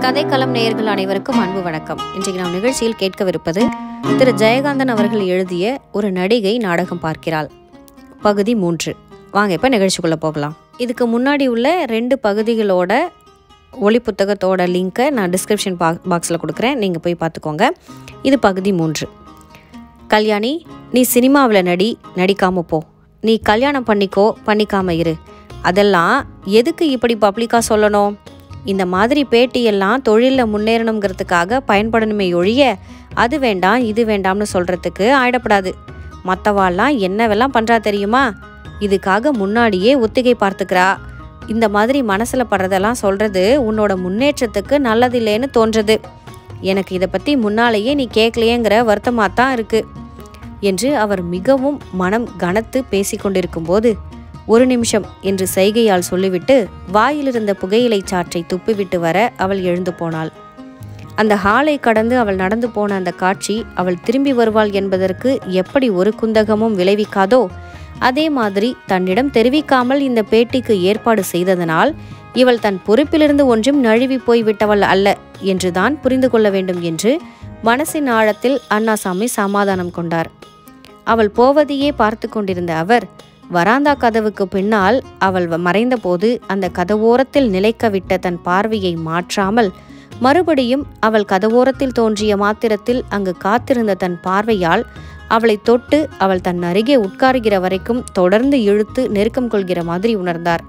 கதைக்களம் நேயர்கள் அனைவருக்கும் அன்பு வணக்கம் இன்றைக்கு நாம் நிகழ்ச்சியில் கேட்கவிருப்பது திரு ஜெயகாந்தன் அவர்கள் எழுதிய ஒரு நடிகை நாடகம் பார்க்கிறாள் பகுதி மூன்று வாங்க இப்போ நிகழ்ச்சிக்குள்ளே போகலாம் இதுக்கு முன்னாடி உள்ள ரெண்டு பகுதிகளோட ஒளி புத்தகத்தோட லிங்க்கை நான் டிஸ்கிரிப்ஷன் பா பாக்ஸில் கொடுக்குறேன் நீங்கள் போய் பார்த்துக்கோங்க இது பகுதி மூன்று கல்யாணி நீ சினிமாவில் நடி நடிக்காம போ நீ கல்யாணம் பண்ணிக்கோ பண்ணிக்காம இரு அதெல்லாம் எதுக்கு இப்படி பப்ளிக்காக சொல்லணும் இந்த மாதிரி பேட்டியெல்லாம் தொழிலில் முன்னேறணுங்கிறதுக்காக பயன்படணுமே ஒழிய அது வேண்டாம் இது வேண்டாம்னு சொல்கிறதுக்கு ஆயிடப்படாது மற்றவாள்லாம் என்னவெல்லாம் பண்ணுறா தெரியுமா இதுக்காக முன்னாடியே ஒத்திகை பார்த்துக்கிறா இந்த மாதிரி மனசில் படுறதெல்லாம் சொல்கிறது உன்னோட முன்னேற்றத்துக்கு நல்லதில்லைன்னு தோன்றது எனக்கு இதை பற்றி முன்னாலேயே நீ கேட்கலையேங்கிற வருத்தமாக தான் இருக்குது என்று அவர் மிகவும் மனம் கனத்து பேசிக்கொண்டிருக்கும்போது ஒரு நிமிஷம் என்று சைகையால் சொல்லிவிட்டு வாயிலிருந்த புகையிலை சாற்றை துப்பிவிட்டு வர அவள் எழுந்து போனாள் அந்த ஹாலை கடந்து அவள் நடந்து போன அந்த காட்சி அவள் திரும்பி வருவாள் என்பதற்கு எப்படி ஒரு குந்தகமும் விளைவிக்காதோ அதே மாதிரி தன்னிடம் தெரிவிக்காமல் இந்த பேட்டிக்கு ஏற்பாடு செய்ததனால் இவள் தன் பொறுப்பிலிருந்து ஒன்றும் நழுவி போய்விட்டவள் அல்ல என்றுதான் புரிந்து கொள்ள வேண்டும் என்று மனசின் ஆழத்தில் அண்ணாசாமி சமாதானம் கொண்டார் அவள் போவதையே பார்த்து கொண்டிருந்த அவர் வராந்தா கதவுக்கு பின்னால் அவள் வ- மறைந்தபோது அந்த கதவோரத்தில் நிலைக்க விட்ட தன் பார்வையை மாற்றாமல் மறுபடியும் அவள் கதவோரத்தில் தோன்றிய மாத்திரத்தில் அங்கு காத்திருந்த தன் பார்வையால் அவளை தொட்டு அவள் தன் அருகே உட்காருகிற வரைக்கும் தொடர்ந்து இழுத்து நெருக்கம் கொள்கிற மாதிரி உணர்ந்தார்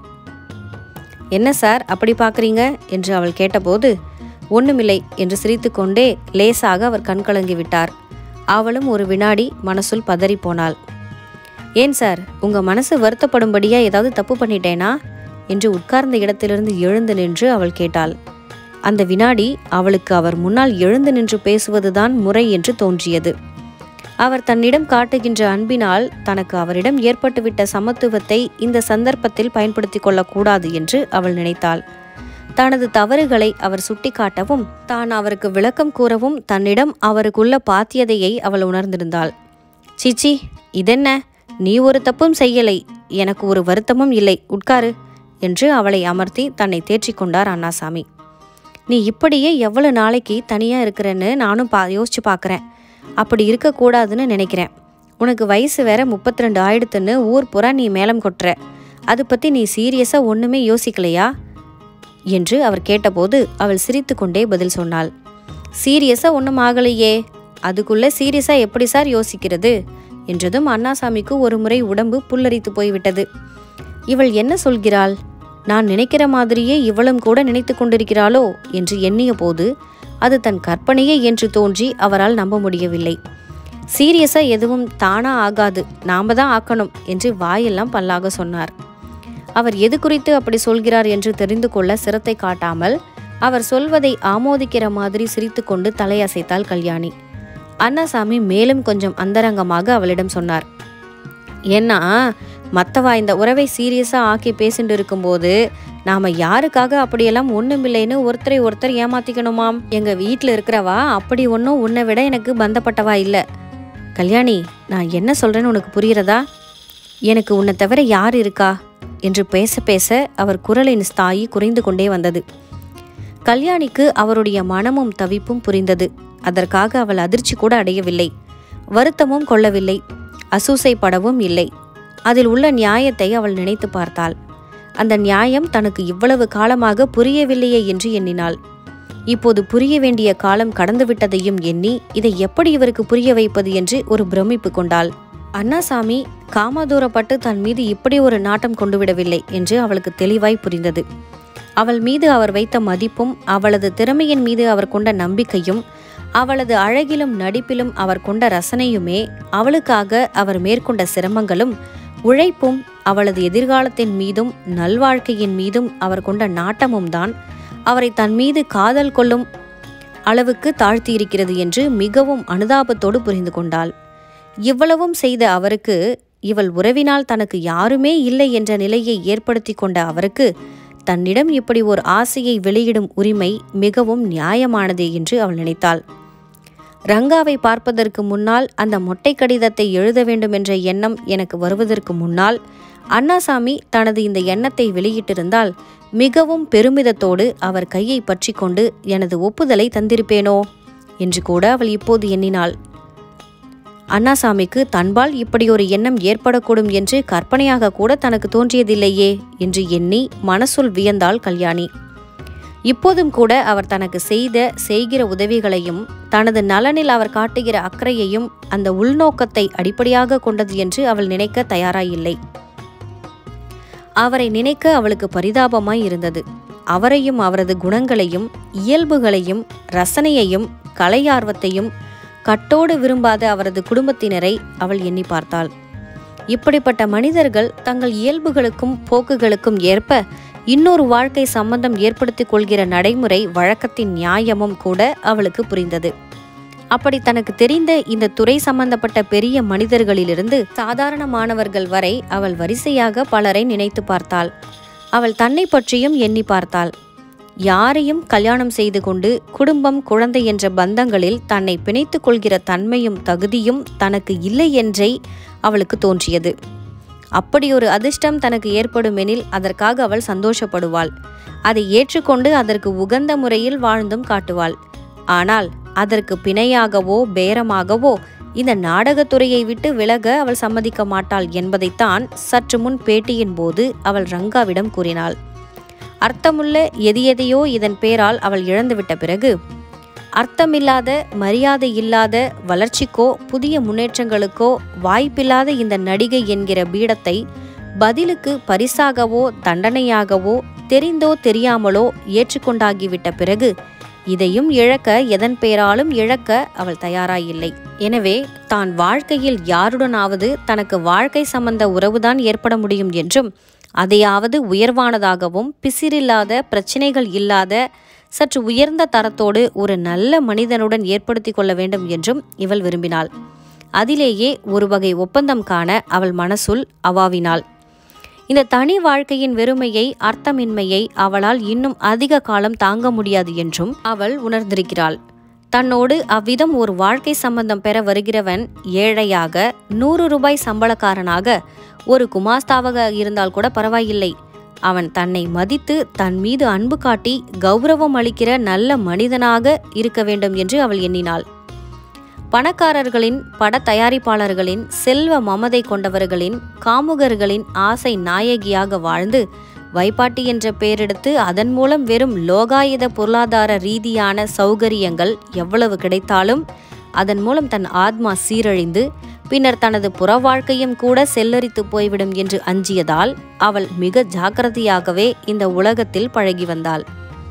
என்ன சார் அப்படி பார்க்குறீங்க என்று அவள் கேட்டபோது ஒண்ணுமில்லை என்று சிரித்துக்கொண்டே லேசாக அவர் கண் கலங்கி விட்டார் அவளும் ஒரு வினாடி மனசுள் பதறி போனாள் ஏன் சார் உங்க மனசு வருத்தப்படும்படியா ஏதாவது தப்பு பண்ணிட்டேனா என்று உட்கார்ந்த இடத்திலிருந்து எழுந்து நின்று அவள் கேட்டாள் அந்த வினாடி அவளுக்கு அவர் முன்னால் எழுந்து நின்று பேசுவதுதான் முறை என்று தோன்றியது அவர் தன்னிடம் காட்டுகின்ற அன்பினால் தனக்கு அவரிடம் ஏற்பட்டுவிட்ட சமத்துவத்தை இந்த சந்தர்ப்பத்தில் பயன்படுத்திக் கொள்ளக்கூடாது என்று அவள் நினைத்தாள் தனது தவறுகளை அவர் சுட்டிக்காட்டவும் தான் அவருக்கு விளக்கம் கூறவும் தன்னிடம் அவருக்குள்ள பாத்தியதையை அவள் உணர்ந்திருந்தாள் சிச்சி இதென்ன நீ ஒரு தப்பும் செய்யலை எனக்கு ஒரு வருத்தமும் இல்லை உட்காரு என்று அவளை அமர்த்தி தன்னை தேற்றிக் கொண்டார் அண்ணாசாமி நீ இப்படியே எவ்வளவு நாளைக்கு தனியாக இருக்கிறேன்னு நானும் பா யோசிச்சு பார்க்குறேன் அப்படி இருக்கக்கூடாதுன்னு நினைக்கிறேன் உனக்கு வயசு வேற முப்பத்தி ரெண்டு ஆயிடுத்துன்னு ஊர் புறா நீ மேலம் கொட்டுற அதை பற்றி நீ சீரியஸாக ஒன்றுமே யோசிக்கலையா என்று அவர் கேட்டபோது அவள் சிரித்துக்கொண்டே பதில் சொன்னாள் சீரியஸாக ஒன்றும் ஆகலையே அதுக்குள்ளே சீரியஸாக எப்படி சார் யோசிக்கிறது என்றதும் அண்ணாசாமிக்கு ஒரு முறை உடம்பு புல்லரித்து போய்விட்டது இவள் என்ன சொல்கிறாள் நான் நினைக்கிற மாதிரியே இவளும் கூட நினைத்து கொண்டிருக்கிறாளோ என்று எண்ணிய போது அது தன் கற்பனையே என்று தோன்றி அவரால் நம்ப முடியவில்லை சீரியஸா எதுவும் தானா ஆகாது நாம தான் ஆக்கணும் என்று வாயெல்லாம் பல்லாக சொன்னார் அவர் எது குறித்து அப்படி சொல்கிறார் என்று தெரிந்து கொள்ள சிரத்தை காட்டாமல் அவர் சொல்வதை ஆமோதிக்கிற மாதிரி சிரித்துக்கொண்டு தலையசைத்தாள் கல்யாணி அண்ணாசாமி மேலும் கொஞ்சம் அந்தரங்கமாக அவளிடம் சொன்னார் ஏன்னா மற்றவா இந்த உறவை சீரியஸாக ஆக்கி பேசிட்டு இருக்கும்போது நாம் யாருக்காக அப்படியெல்லாம் ஒன்றுமில்லைன்னு ஒருத்தரை ஒருத்தர் ஏமாத்திக்கணுமாம் எங்கள் வீட்டில் இருக்கிறவா அப்படி ஒன்றும் உன்னை விட எனக்கு பந்தப்பட்டவா இல்லை கல்யாணி நான் என்ன சொல்கிறேன்னு உனக்கு புரிகிறதா எனக்கு உன்னை தவிர யார் இருக்கா என்று பேச பேச அவர் குரலின் ஸ்தாயி குறைந்து கொண்டே வந்தது கல்யாணிக்கு அவருடைய மனமும் தவிப்பும் புரிந்தது அதற்காக அவள் அதிர்ச்சி கூட அடையவில்லை வருத்தமும் கொள்ளவில்லை அசூசைப்படவும் இல்லை அதில் உள்ள நியாயத்தை அவள் நினைத்து பார்த்தாள் அந்த நியாயம் தனக்கு இவ்வளவு காலமாக புரியவில்லையே என்று எண்ணினாள் இப்போது புரிய வேண்டிய காலம் கடந்துவிட்டதையும் எண்ணி இதை எப்படி இவருக்கு புரிய வைப்பது என்று ஒரு பிரமிப்பு கொண்டாள் அண்ணாசாமி காமதூரப்பட்டு தன் மீது இப்படி ஒரு நாட்டம் கொண்டுவிடவில்லை என்று அவளுக்கு தெளிவாய் புரிந்தது அவள் மீது அவர் வைத்த மதிப்பும் அவளது திறமையின் மீது அவர் கொண்ட நம்பிக்கையும் அவளது அழகிலும் நடிப்பிலும் அவர் கொண்ட ரசனையுமே அவளுக்காக அவர் மேற்கொண்ட சிரமங்களும் உழைப்பும் அவளது எதிர்காலத்தின் மீதும் நல்வாழ்க்கையின் மீதும் அவர் கொண்ட நாட்டமும் தான் அவரை தன் மீது காதல் கொள்ளும் அளவுக்கு தாழ்த்தியிருக்கிறது என்று மிகவும் அனுதாபத்தோடு புரிந்து கொண்டாள் இவ்வளவும் செய்த அவருக்கு இவள் உறவினால் தனக்கு யாருமே இல்லை என்ற நிலையை ஏற்படுத்தி கொண்ட அவருக்கு தன்னிடம் இப்படி ஒரு ஆசையை வெளியிடும் உரிமை மிகவும் நியாயமானதே என்று அவள் நினைத்தாள் ரங்காவை பார்ப்பதற்கு முன்னால் அந்த மொட்டை கடிதத்தை எழுத வேண்டும் என்ற எண்ணம் எனக்கு வருவதற்கு முன்னால் அண்ணாசாமி தனது இந்த எண்ணத்தை வெளியிட்டிருந்தால் மிகவும் பெருமிதத்தோடு அவர் கையை பற்றி கொண்டு எனது ஒப்புதலை தந்திருப்பேனோ என்று கூட அவள் இப்போது எண்ணினாள் அண்ணாசாமிக்கு தன்பால் இப்படி ஒரு எண்ணம் ஏற்படக்கூடும் என்று கற்பனையாக கூட தனக்கு தோன்றியதில்லையே என்று எண்ணி மனசுள் வியந்தாள் கல்யாணி இப்போதும் கூட அவர் தனக்கு செய்த செய்கிற உதவிகளையும் தனது நலனில் அவர் காட்டுகிற அக்கறையையும் அந்த உள்நோக்கத்தை அடிப்படையாக கொண்டது என்று அவள் நினைக்க தயாராயில்லை அவரை நினைக்க அவளுக்கு பரிதாபமாய் இருந்தது அவரையும் அவரது குணங்களையும் இயல்புகளையும் ரசனையையும் கலையார்வத்தையும் கட்டோடு விரும்பாத அவரது குடும்பத்தினரை அவள் எண்ணி பார்த்தாள் இப்படிப்பட்ட மனிதர்கள் தங்கள் இயல்புகளுக்கும் போக்குகளுக்கும் ஏற்ப இன்னொரு வாழ்க்கை சம்பந்தம் ஏற்படுத்திக் கொள்கிற நடைமுறை வழக்கத்தின் நியாயமும் கூட அவளுக்கு புரிந்தது அப்படி தனக்கு தெரிந்த இந்த துறை சம்பந்தப்பட்ட பெரிய மனிதர்களிலிருந்து சாதாரணமானவர்கள் வரை அவள் வரிசையாக பலரை நினைத்து பார்த்தாள் அவள் தன்னை பற்றியும் எண்ணி பார்த்தாள் யாரையும் கல்யாணம் செய்து கொண்டு குடும்பம் குழந்தை என்ற பந்தங்களில் தன்னை பிணைத்துக் கொள்கிற தன்மையும் தகுதியும் தனக்கு இல்லை என்றே அவளுக்கு தோன்றியது அப்படி ஒரு அதிர்ஷ்டம் தனக்கு ஏற்படுமெனில் அதற்காக அவள் சந்தோஷப்படுவாள் அதை ஏற்றுக்கொண்டு அதற்கு உகந்த முறையில் வாழ்ந்தும் காட்டுவாள் ஆனால் அதற்கு பிணையாகவோ பேரமாகவோ இந்த நாடகத்துறையை விட்டு விலக அவள் சம்மதிக்க மாட்டாள் என்பதைத்தான் சற்று முன் பேட்டியின் போது அவள் ரங்காவிடம் கூறினாள் அர்த்தமுள்ள எது எதையோ இதன் பேரால் அவள் இழந்துவிட்ட பிறகு அர்த்தமில்லாத மரியாதை இல்லாத வளர்ச்சிக்கோ புதிய முன்னேற்றங்களுக்கோ வாய்ப்பில்லாத இந்த நடிகை என்கிற பீடத்தை பதிலுக்கு பரிசாகவோ தண்டனையாகவோ தெரிந்தோ தெரியாமலோ ஏற்றுக்கொண்டாகிவிட்ட பிறகு இதையும் இழக்க எதன் பேராலும் இழக்க அவள் தயாராயில்லை எனவே தான் வாழ்க்கையில் யாருடனாவது தனக்கு வாழ்க்கை சம்பந்த உறவுதான் ஏற்பட முடியும் என்றும் அதையாவது உயர்வானதாகவும் பிசிறில்லாத பிரச்சனைகள் இல்லாத சற்று உயர்ந்த தரத்தோடு ஒரு நல்ல மனிதனுடன் ஏற்படுத்தி கொள்ள வேண்டும் என்றும் இவள் விரும்பினாள் அதிலேயே ஒரு வகை ஒப்பந்தம் காண அவள் மனசுள் அவாவினாள் இந்த தனி வாழ்க்கையின் வெறுமையை அர்த்தமின்மையை அவளால் இன்னும் அதிக காலம் தாங்க முடியாது என்றும் அவள் உணர்ந்திருக்கிறாள் தன்னோடு அவ்விதம் ஒரு வாழ்க்கை சம்பந்தம் பெற வருகிறவன் ஏழையாக நூறு ரூபாய் சம்பளக்காரனாக ஒரு குமாஸ்தாவாக இருந்தால் கூட பரவாயில்லை அவன் தன்னை மதித்து தன் மீது அன்பு காட்டி கௌரவம் அளிக்கிற நல்ல மனிதனாக இருக்க வேண்டும் என்று அவள் எண்ணினாள் பணக்காரர்களின் பட தயாரிப்பாளர்களின் செல்வ மமதை கொண்டவர்களின் காமுகர்களின் ஆசை நாயகியாக வாழ்ந்து வைப்பாட்டி என்ற பெயரெடுத்து அதன் மூலம் வெறும் லோகாயுத பொருளாதார ரீதியான சௌகரியங்கள் எவ்வளவு கிடைத்தாலும் அதன் மூலம் தன் ஆத்மா சீரழிந்து பின்னர் தனது புற வாழ்க்கையும் கூட செல்லரித்து போய்விடும் என்று அஞ்சியதால் அவள் மிக ஜாக்கிரதையாகவே இந்த உலகத்தில் பழகி வந்தாள்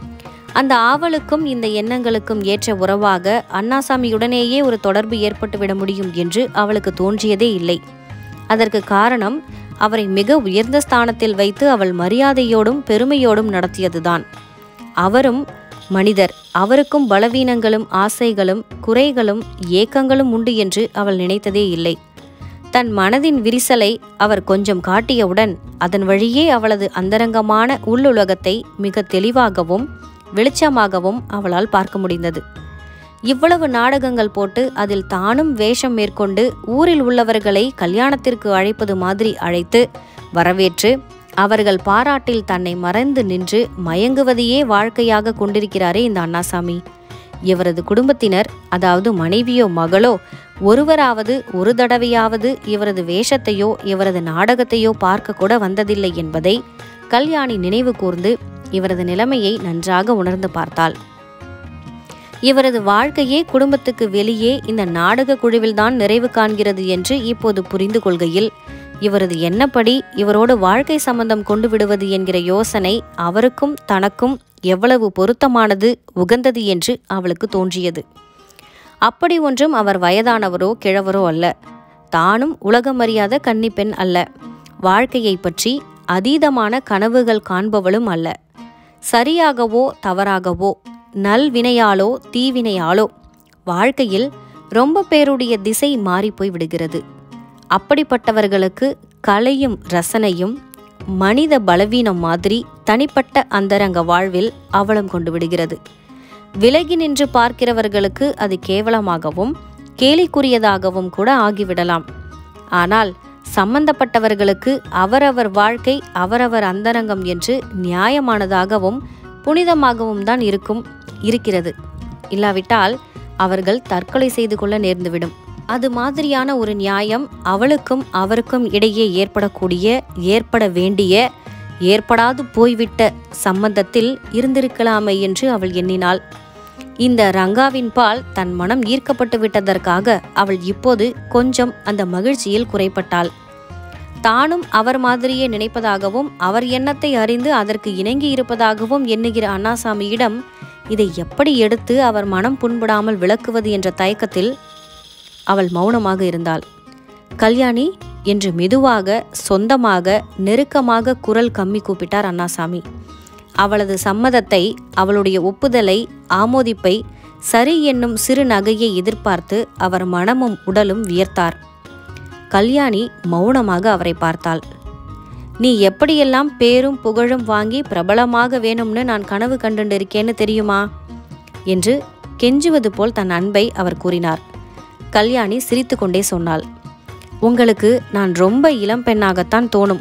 அந்த ஆவலுக்கும் இந்த எண்ணங்களுக்கும் ஏற்ற உறவாக அண்ணாசாமியுடனேயே ஒரு தொடர்பு ஏற்பட்டுவிட முடியும் என்று அவளுக்கு தோன்றியதே இல்லை அதற்கு காரணம் அவரை மிக உயர்ந்த ஸ்தானத்தில் வைத்து அவள் மரியாதையோடும் பெருமையோடும் நடத்தியதுதான் அவரும் மனிதர் அவருக்கும் பலவீனங்களும் ஆசைகளும் குறைகளும் ஏக்கங்களும் உண்டு என்று அவள் நினைத்ததே இல்லை தன் மனதின் விரிசலை அவர் கொஞ்சம் காட்டியவுடன் அதன் வழியே அவளது அந்தரங்கமான உள்ளுலகத்தை மிக தெளிவாகவும் வெளிச்சமாகவும் அவளால் பார்க்க முடிந்தது இவ்வளவு நாடகங்கள் போட்டு அதில் தானும் வேஷம் மேற்கொண்டு ஊரில் உள்ளவர்களை கல்யாணத்திற்கு அழைப்பது மாதிரி அழைத்து வரவேற்று அவர்கள் பாராட்டில் தன்னை மறைந்து நின்று மயங்குவதையே வாழ்க்கையாக கொண்டிருக்கிறாரே இந்த அண்ணாசாமி இவரது குடும்பத்தினர் அதாவது மனைவியோ மகளோ ஒருவராவது ஒரு தடவையாவது இவரது வேஷத்தையோ இவரது நாடகத்தையோ பார்க்க கூட வந்ததில்லை என்பதை கல்யாணி நினைவு கூர்ந்து இவரது நிலைமையை நன்றாக உணர்ந்து பார்த்தாள் இவரது வாழ்க்கையே குடும்பத்துக்கு வெளியே இந்த நாடக குழுவில்தான் நிறைவு காண்கிறது என்று இப்போது புரிந்து கொள்கையில் இவரது எண்ணப்படி இவரோடு வாழ்க்கை சம்பந்தம் கொண்டு விடுவது என்கிற யோசனை அவருக்கும் தனக்கும் எவ்வளவு பொருத்தமானது உகந்தது என்று அவளுக்கு தோன்றியது அப்படி ஒன்றும் அவர் வயதானவரோ கிழவரோ அல்ல தானும் உலகமறியாத கன்னிப்பெண் அல்ல வாழ்க்கையை பற்றி அதீதமான கனவுகள் காண்பவளும் அல்ல சரியாகவோ தவறாகவோ நல்வினையாலோ தீவினையாலோ வாழ்க்கையில் ரொம்ப பேருடைய திசை மாறிப்போய் விடுகிறது அப்படிப்பட்டவர்களுக்கு கலையும் ரசனையும் மனித பலவீனம் மாதிரி தனிப்பட்ட அந்தரங்க வாழ்வில் அவலம் கொண்டு விடுகிறது விலகி நின்று பார்க்கிறவர்களுக்கு அது கேவலமாகவும் கேலிக்குரியதாகவும் கூட ஆகிவிடலாம் ஆனால் சம்பந்தப்பட்டவர்களுக்கு அவரவர் வாழ்க்கை அவரவர் அந்தரங்கம் என்று நியாயமானதாகவும் புனிதமாகவும் தான் இருக்கும் இருக்கிறது இல்லாவிட்டால் அவர்கள் தற்கொலை செய்து கொள்ள நேர்ந்துவிடும் அது மாதிரியான ஒரு நியாயம் அவளுக்கும் அவருக்கும் இடையே ஏற்படக்கூடிய ஏற்பட வேண்டிய ஏற்படாது போய்விட்ட சம்பந்தத்தில் இருந்திருக்கலாமே என்று அவள் எண்ணினாள் இந்த ரங்காவின் பால் தன் மனம் ஈர்க்கப்பட்டு விட்டதற்காக அவள் இப்போது கொஞ்சம் அந்த மகிழ்ச்சியில் குறைப்பட்டாள் தானும் அவர் மாதிரியே நினைப்பதாகவும் அவர் எண்ணத்தை அறிந்து அதற்கு இணங்கி இருப்பதாகவும் எண்ணுகிற அண்ணாசாமியிடம் இதை எப்படி எடுத்து அவர் மனம் புண்படாமல் விளக்குவது என்ற தயக்கத்தில் அவள் மௌனமாக இருந்தாள் கல்யாணி என்று மெதுவாக சொந்தமாக நெருக்கமாக குரல் கம்மி கூப்பிட்டார் அண்ணாசாமி அவளது சம்மதத்தை அவளுடைய ஒப்புதலை ஆமோதிப்பை சரி என்னும் சிறு நகையை எதிர்பார்த்து அவர் மனமும் உடலும் வியர்த்தார் கல்யாணி மௌனமாக அவரை பார்த்தாள் நீ எப்படியெல்லாம் பேரும் புகழும் வாங்கி பிரபலமாக வேணும்னு நான் கனவு கண்டுண்டிருக்கேன்னு தெரியுமா என்று கெஞ்சுவது போல் தன் அன்பை அவர் கூறினார் கல்யாணி சிரித்துக்கொண்டே சொன்னாள் உங்களுக்கு நான் ரொம்ப இளம் பெண்ணாகத்தான் தோணும்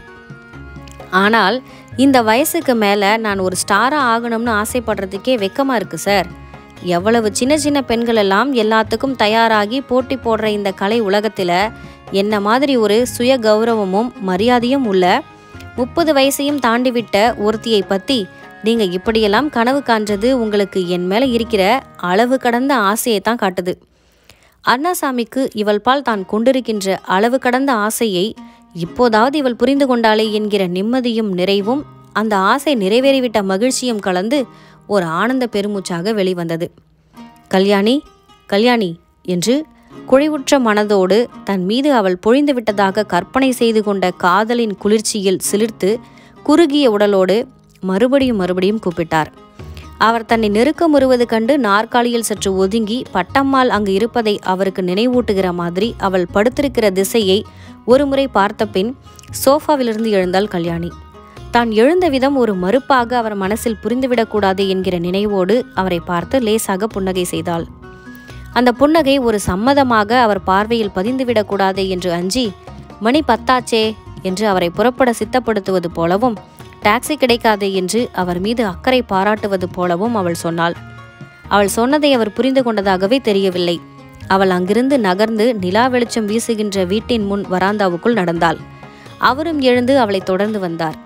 ஆனால் இந்த வயசுக்கு மேலே நான் ஒரு ஸ்டாராக ஆகணும்னு ஆசைப்படுறதுக்கே வெக்கமாக இருக்குது சார் எவ்வளவு சின்ன சின்ன பெண்கள் எல்லாம் எல்லாத்துக்கும் தயாராகி போட்டி போடுற இந்த கலை உலகத்தில் என்ன மாதிரி ஒரு சுய கௌரவமும் மரியாதையும் உள்ள முப்பது வயசையும் தாண்டிவிட்ட ஒருத்தியை பற்றி நீங்கள் இப்படியெல்லாம் கனவு காண்றது உங்களுக்கு என் மேலே இருக்கிற அளவு கடந்த ஆசையை தான் காட்டுது அண்ணாசாமிக்கு இவள் பால் தான் கொண்டிருக்கின்ற அளவு கடந்த ஆசையை இப்போதாவது இவள் புரிந்து கொண்டாளே என்கிற நிம்மதியும் நிறைவும் அந்த ஆசை நிறைவேறிவிட்ட மகிழ்ச்சியும் கலந்து ஒரு ஆனந்த பெருமூச்சாக வெளிவந்தது கல்யாணி கல்யாணி என்று குழிவுற்ற மனதோடு தன் மீது அவள் பொழிந்து விட்டதாக கற்பனை செய்து கொண்ட காதலின் குளிர்ச்சியில் சிலிர்த்து குறுகிய உடலோடு மறுபடியும் மறுபடியும் கூப்பிட்டார் அவர் தன்னை நெருக்கம் வருவது கண்டு நாற்காலியில் சற்று ஒதுங்கி பட்டம்மாள் அங்கு இருப்பதை அவருக்கு நினைவூட்டுகிற மாதிரி அவள் படுத்திருக்கிற திசையை ஒருமுறை பார்த்த பின் சோஃபாவிலிருந்து எழுந்தாள் கல்யாணி தான் எழுந்த விதம் ஒரு மறுப்பாக அவர் மனசில் புரிந்துவிடக்கூடாது என்கிற நினைவோடு அவரை பார்த்து லேசாக புன்னகை செய்தாள் அந்த புன்னகை ஒரு சம்மதமாக அவர் பார்வையில் பதிந்துவிடக்கூடாது என்று அஞ்சி மணி பத்தாச்சே என்று அவரை புறப்பட சித்தப்படுத்துவது போலவும் டாக்ஸி கிடைக்காதே என்று அவர் மீது அக்கறை பாராட்டுவது போலவும் அவள் சொன்னாள் அவள் சொன்னதை அவர் புரிந்து கொண்டதாகவே தெரியவில்லை அவள் அங்கிருந்து நகர்ந்து நிலா வெளிச்சம் வீசுகின்ற வீட்டின் முன் வராந்தாவுக்குள் நடந்தாள் அவரும் எழுந்து அவளை தொடர்ந்து வந்தார்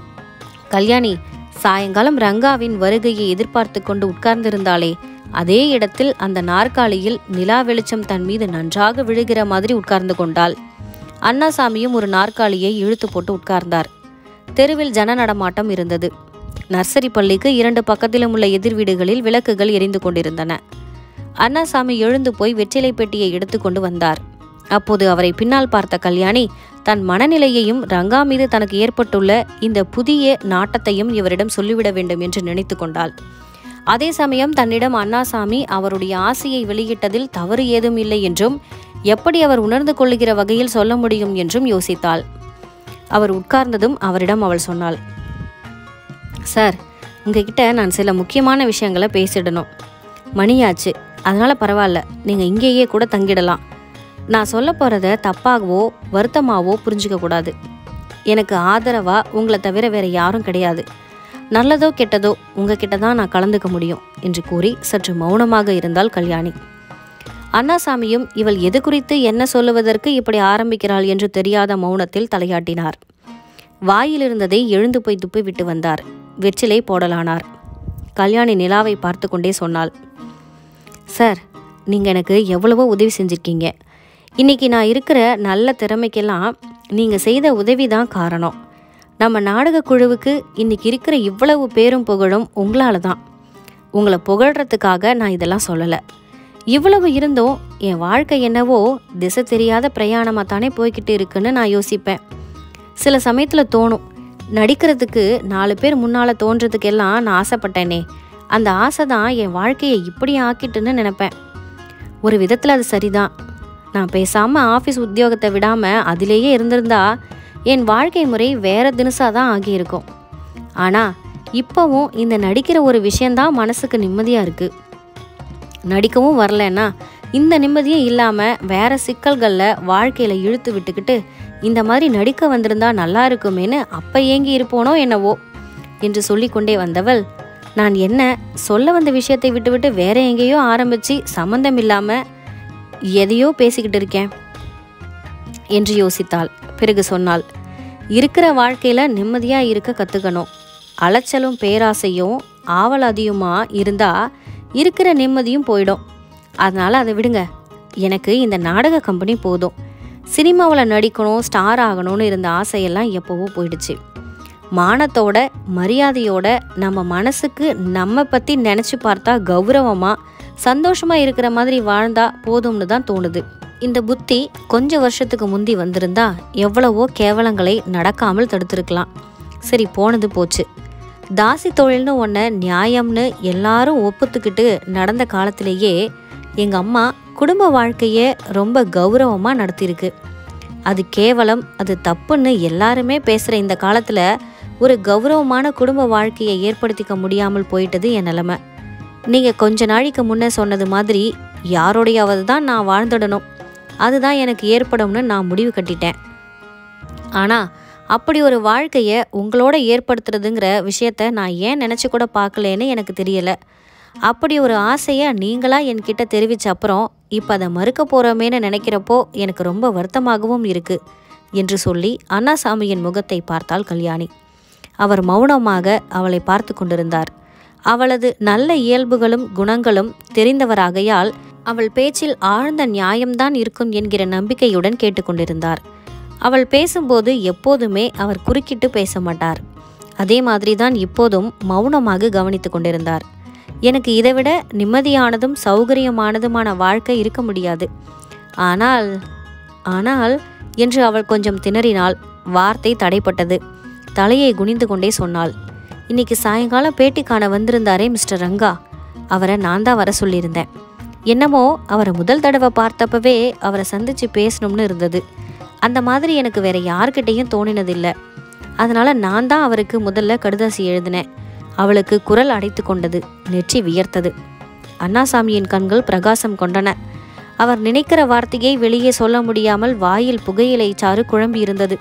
கல்யாணி சாயங்காலம் ரங்காவின் வருகையை எதிர்பார்த்து கொண்டு உட்கார்ந்திருந்தாளே அதே இடத்தில் அந்த நாற்காலியில் நிலா வெளிச்சம் தன் மீது நன்றாக விழுகிற மாதிரி உட்கார்ந்து கொண்டாள் அண்ணாசாமியும் ஒரு நாற்காலியை இழுத்து போட்டு உட்கார்ந்தார் தெருவில் ஜன நடமாட்டம் இருந்தது நர்சரி பள்ளிக்கு இரண்டு பக்கத்திலும் உள்ள எதிர் வீடுகளில் விளக்குகள் எரிந்து கொண்டிருந்தன அண்ணாசாமி எழுந்து போய் வெற்றிலை பெட்டியை எடுத்துக்கொண்டு வந்தார் அப்போது அவரை பின்னால் பார்த்த கல்யாணி தன் மனநிலையையும் ரங்கா மீது தனக்கு ஏற்பட்டுள்ள இந்த புதிய நாட்டத்தையும் இவரிடம் சொல்லிவிட வேண்டும் என்று நினைத்து கொண்டாள் அதே சமயம் தன்னிடம் அண்ணாசாமி அவருடைய ஆசையை வெளியிட்டதில் தவறு ஏதும் இல்லை என்றும் எப்படி அவர் உணர்ந்து கொள்ளுகிற வகையில் சொல்ல முடியும் என்றும் யோசித்தாள் அவர் உட்கார்ந்ததும் அவரிடம் அவள் சொன்னாள் சார் உங்ககிட்ட நான் சில முக்கியமான விஷயங்களை பேசிடணும் மணியாச்சு அதனால் பரவாயில்ல நீங்கள் இங்கேயே கூட தங்கிடலாம் நான் சொல்ல போகிறத தப்பாகவோ வருத்தமாகவோ புரிஞ்சுக்க கூடாது எனக்கு ஆதரவாக உங்களை தவிர வேற யாரும் கிடையாது நல்லதோ கெட்டதோ உங்ககிட்ட தான் நான் கலந்துக்க முடியும் என்று கூறி சற்று மௌனமாக இருந்தாள் கல்யாணி அண்ணாசாமியும் இவள் எது குறித்து என்ன சொல்லுவதற்கு இப்படி ஆரம்பிக்கிறாள் என்று தெரியாத மௌனத்தில் தலையாட்டினார் வாயிலிருந்ததை எழுந்து போய் துப்பி விட்டு வந்தார் வெற்றிலை போடலானார் கல்யாணி நிலாவை பார்த்து கொண்டே சொன்னாள் சார் நீங்கள் எனக்கு எவ்வளவோ உதவி செஞ்சுருக்கீங்க இன்னைக்கு நான் இருக்கிற நல்ல திறமைக்கெல்லாம் நீங்கள் செய்த உதவி தான் காரணம் நம்ம நாடக குழுவுக்கு இன்னைக்கு இருக்கிற இவ்வளவு பேரும் புகழும் உங்களால தான் உங்களை புகழ்றதுக்காக நான் இதெல்லாம் சொல்லலை இவ்வளவு இருந்தும் என் வாழ்க்கை என்னவோ திசை தெரியாத பிரயாணமாக தானே போய்கிட்டு இருக்குன்னு நான் யோசிப்பேன் சில சமயத்தில் தோணும் நடிக்கிறதுக்கு நாலு பேர் முன்னால் தோன்றதுக்கெல்லாம் நான் ஆசைப்பட்டேனே அந்த ஆசை தான் என் வாழ்க்கையை இப்படி ஆக்கிட்டுன்னு நினைப்பேன் ஒரு விதத்தில் அது சரிதான் நான் பேசாமல் ஆஃபீஸ் உத்தியோகத்தை விடாமல் அதிலேயே இருந்திருந்தா என் வாழ்க்கை முறை வேற தினசாக தான் ஆகியிருக்கும் ஆனால் இப்போவும் இந்த நடிக்கிற ஒரு விஷயந்தான் மனசுக்கு நிம்மதியாக இருக்குது நடிக்கவும் வரலன்னா இந்த நிம்மதியும் இல்லாமல் வேற சிக்கல்களில் வாழ்க்கையில் இழுத்து விட்டுக்கிட்டு இந்த மாதிரி நடிக்க வந்திருந்தா நல்லா இருக்குமேன்னு அப்ப ஏங்கி இருப்போனோ என்னவோ என்று சொல்லிக்கொண்டே வந்தவள் நான் என்ன சொல்ல வந்த விஷயத்தை விட்டுவிட்டு வேற எங்கேயோ ஆரம்பிச்சு சம்மந்தம் இல்லாம எதையோ பேசிக்கிட்டு இருக்கேன் என்று யோசித்தாள் பிறகு சொன்னாள் இருக்கிற வாழ்க்கையில நிம்மதியா இருக்க கத்துக்கணும் அலைச்சலும் பேராசையும் ஆவலாதியுமா இருந்தா இருக்கிற நிம்மதியும் போயிடும் அதனால அதை விடுங்க எனக்கு இந்த நாடக கம்பெனி போதும் சினிமாவில் நடிக்கணும் ஸ்டார் ஆகணும்னு இருந்த ஆசையெல்லாம் எப்போவோ போயிடுச்சு மானத்தோட மரியாதையோட நம்ம மனசுக்கு நம்ம பற்றி நினச்சி பார்த்தா கௌரவமாக சந்தோஷமாக இருக்கிற மாதிரி வாழ்ந்தா போதும்னு தான் தோணுது இந்த புத்தி கொஞ்ச வருஷத்துக்கு முந்தி வந்திருந்தா எவ்வளவோ கேவலங்களை நடக்காமல் தடுத்திருக்கலாம் சரி போனது போச்சு தாசி தொழில்னு ஒன்றை நியாயம்னு எல்லாரும் ஒப்புத்துக்கிட்டு நடந்த காலத்திலேயே எங்கள் அம்மா குடும்ப வாழ்க்கையை ரொம்ப கௌரவமாக நடத்தியிருக்கு அது கேவலம் அது தப்புன்னு எல்லாருமே பேசுகிற இந்த காலத்தில் ஒரு கௌரவமான குடும்ப வாழ்க்கையை ஏற்படுத்திக்க முடியாமல் போயிட்டது என் நிலமை நீங்கள் கொஞ்ச நாளைக்கு முன்னே சொன்னது மாதிரி யாரோடையாவது தான் நான் வாழ்ந்துடணும் அதுதான் எனக்கு ஏற்படும்னு நான் முடிவு கட்டிட்டேன் ஆனால் அப்படி ஒரு வாழ்க்கையை உங்களோட ஏற்படுத்துறதுங்கிற விஷயத்த நான் ஏன் நினச்சி கூட பார்க்கலேன்னு எனக்கு தெரியலை அப்படி ஒரு ஆசையை நீங்களா என்கிட்ட தெரிவிச்ச அப்புறம் இப்போ அதை மறுக்க போகிறோமேன்னு நினைக்கிறப்போ எனக்கு ரொம்ப வருத்தமாகவும் இருக்கு என்று சொல்லி அண்ணாசாமியின் முகத்தை பார்த்தாள் கல்யாணி அவர் மௌனமாக அவளை பார்த்து கொண்டிருந்தார் அவளது நல்ல இயல்புகளும் குணங்களும் தெரிந்தவராகையால் அவள் பேச்சில் ஆழ்ந்த நியாயம்தான் இருக்கும் என்கிற நம்பிக்கையுடன் கேட்டுக்கொண்டிருந்தார் அவள் பேசும்போது எப்போதுமே அவர் குறுக்கிட்டு பேச மாட்டார் அதே மாதிரி தான் இப்போதும் மௌனமாக கவனித்து கொண்டிருந்தார் எனக்கு இதைவிட நிம்மதியானதும் சௌகரியமானதுமான வாழ்க்கை இருக்க முடியாது ஆனால் ஆனால் என்று அவள் கொஞ்சம் திணறினாள் வார்த்தை தடைப்பட்டது தலையை குனிந்து கொண்டே சொன்னாள் இன்னைக்கு சாயங்காலம் பேட்டி காண வந்திருந்தாரே மிஸ்டர் ரங்கா அவரை நான் தான் வர சொல்லியிருந்தேன் என்னமோ அவரை முதல் தடவை பார்த்தப்பவே அவரை சந்திச்சு பேசணும்னு இருந்தது அந்த மாதிரி எனக்கு வேற யார்கிட்டேயும் தோணினதில்லை அதனால நான் தான் அவருக்கு முதல்ல கடுதாசி எழுதினேன் அவளுக்கு குரல் அடைத்து கொண்டது நெற்றி வியர்த்தது அண்ணாசாமியின் கண்கள் பிரகாசம் கொண்டன அவர் நினைக்கிற வார்த்தையை வெளியே சொல்ல முடியாமல் வாயில் புகையிலை சாறு குழம்பி இருந்தது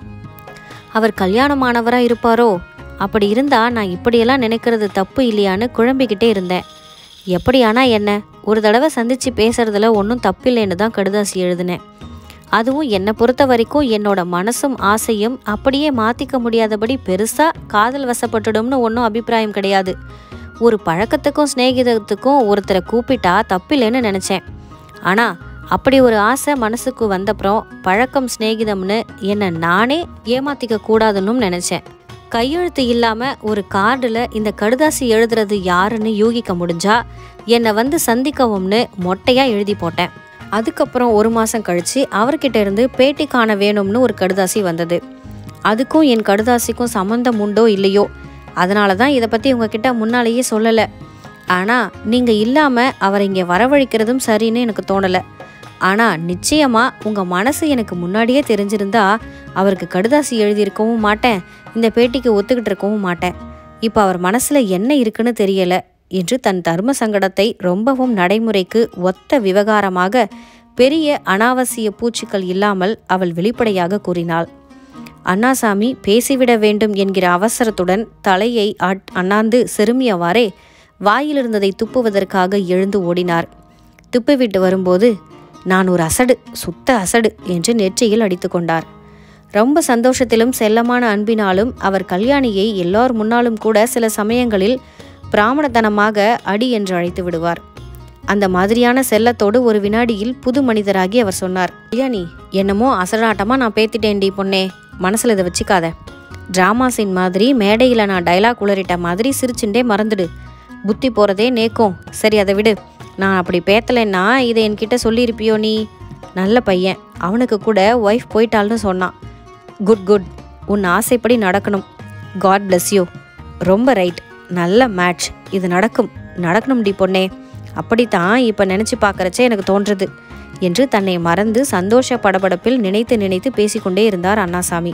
அவர் கல்யாணமானவரா இருப்பாரோ அப்படி இருந்தா நான் இப்படியெல்லாம் நினைக்கிறது தப்பு இல்லையான்னு குழம்பிக்கிட்டே இருந்தேன் எப்படியானா என்ன ஒரு தடவை சந்திச்சு பேசுறதுல ஒன்றும் தப்பில்லைன்னு தான் கடுதாசி எழுதினேன் அதுவும் என்னை பொறுத்த வரைக்கும் என்னோட மனசும் ஆசையும் அப்படியே மாற்றிக்க முடியாதபடி பெருசாக காதல் வசப்பட்டுடும்னு ஒன்றும் அபிப்பிராயம் கிடையாது ஒரு பழக்கத்துக்கும் சிநேகிதத்துக்கும் ஒருத்தரை கூப்பிட்டா தப்பில்லைன்னு நினச்சேன் ஆனால் அப்படி ஒரு ஆசை மனசுக்கு வந்தப்புறம் பழக்கம் சிநேகிதம்னு என்னை நானே ஏமாத்திக்க கூடாதுன்னு நினச்சேன் கையெழுத்து இல்லாமல் ஒரு கார்டில் இந்த கடுதாசி எழுதுறது யாருன்னு யூகிக்க முடிஞ்சா என்னை வந்து சந்திக்கவும்னு மொட்டையாக எழுதி போட்டேன் அதுக்கப்புறம் ஒரு மாதம் கழித்து அவர்கிட்ட இருந்து பேட்டி காண வேணும்னு ஒரு கடுதாசி வந்தது அதுக்கும் என் கடுதாசிக்கும் சம்மந்தம் உண்டோ இல்லையோ அதனால தான் இதை பற்றி உங்ககிட்ட முன்னாலேயே சொல்லலை ஆனால் நீங்கள் இல்லாமல் அவரை இங்கே வரவழைக்கிறதும் சரின்னு எனக்கு தோணலை ஆனால் நிச்சயமாக உங்கள் மனசு எனக்கு முன்னாடியே தெரிஞ்சிருந்தா அவருக்கு கடுதாசி எழுதியிருக்கவும் மாட்டேன் இந்த பேட்டிக்கு ஒத்துக்கிட்டு இருக்கவும் மாட்டேன் இப்போ அவர் மனசில் என்ன இருக்குன்னு தெரியல என்று தன் தர்ம சங்கடத்தை ரொம்பவும் நடைமுறைக்கு ஒத்த விவகாரமாக பெரிய அனாவசிய பூச்சிகள் இல்லாமல் அவள் வெளிப்படையாக கூறினாள் அண்ணாசாமி பேசிவிட வேண்டும் என்கிற அவசரத்துடன் தலையை அட்- அண்ணாந்து செருமியவாறே வாயிலிருந்ததை துப்புவதற்காக எழுந்து ஓடினார் துப்பிவிட்டு வரும்போது நான் ஒரு அசடு சுத்த அசடு என்று நெற்றியில் அடித்துக்கொண்டார் ரொம்ப சந்தோஷத்திலும் செல்லமான அன்பினாலும் அவர் கல்யாணியை எல்லோர் முன்னாலும் கூட சில சமயங்களில் பிராமணத்தனமாக அடி என்று அழைத்து விடுவார் அந்த மாதிரியான செல்லத்தோடு ஒரு வினாடியில் புது மனிதராகி அவர் சொன்னார் கல்யாணி என்னமோ அசடாட்டமா நான் பேத்திட்டேன்டி பொண்ணே மனசுல இதை வச்சுக்காத டிராமா சீன் மாதிரி மேடையில் நான் டைலாக் உளறிட்ட மாதிரி சிரிச்சுண்டே மறந்துடு புத்தி போகிறதே நேக்கும் சரி அதை விடு நான் அப்படி பேத்தலைன்னா இதை என்கிட்ட சொல்லியிருப்பியோ நீ நல்ல பையன் அவனுக்கு கூட ஒய்ஃப் போயிட்டாள்னு சொன்னான் குட் குட் உன் ஆசைப்படி நடக்கணும் காட் bless யூ ரொம்ப ரைட் நல்ல மேட்ச் இது நடக்கும் நடக்கணும் டி பொண்ணே அப்படித்தான் இப்போ நினச்சி பார்க்கறச்சே எனக்கு தோன்றது என்று தன்னை மறந்து சந்தோஷ படபடப்பில் நினைத்து நினைத்து பேசிக்கொண்டே இருந்தார் அண்ணாசாமி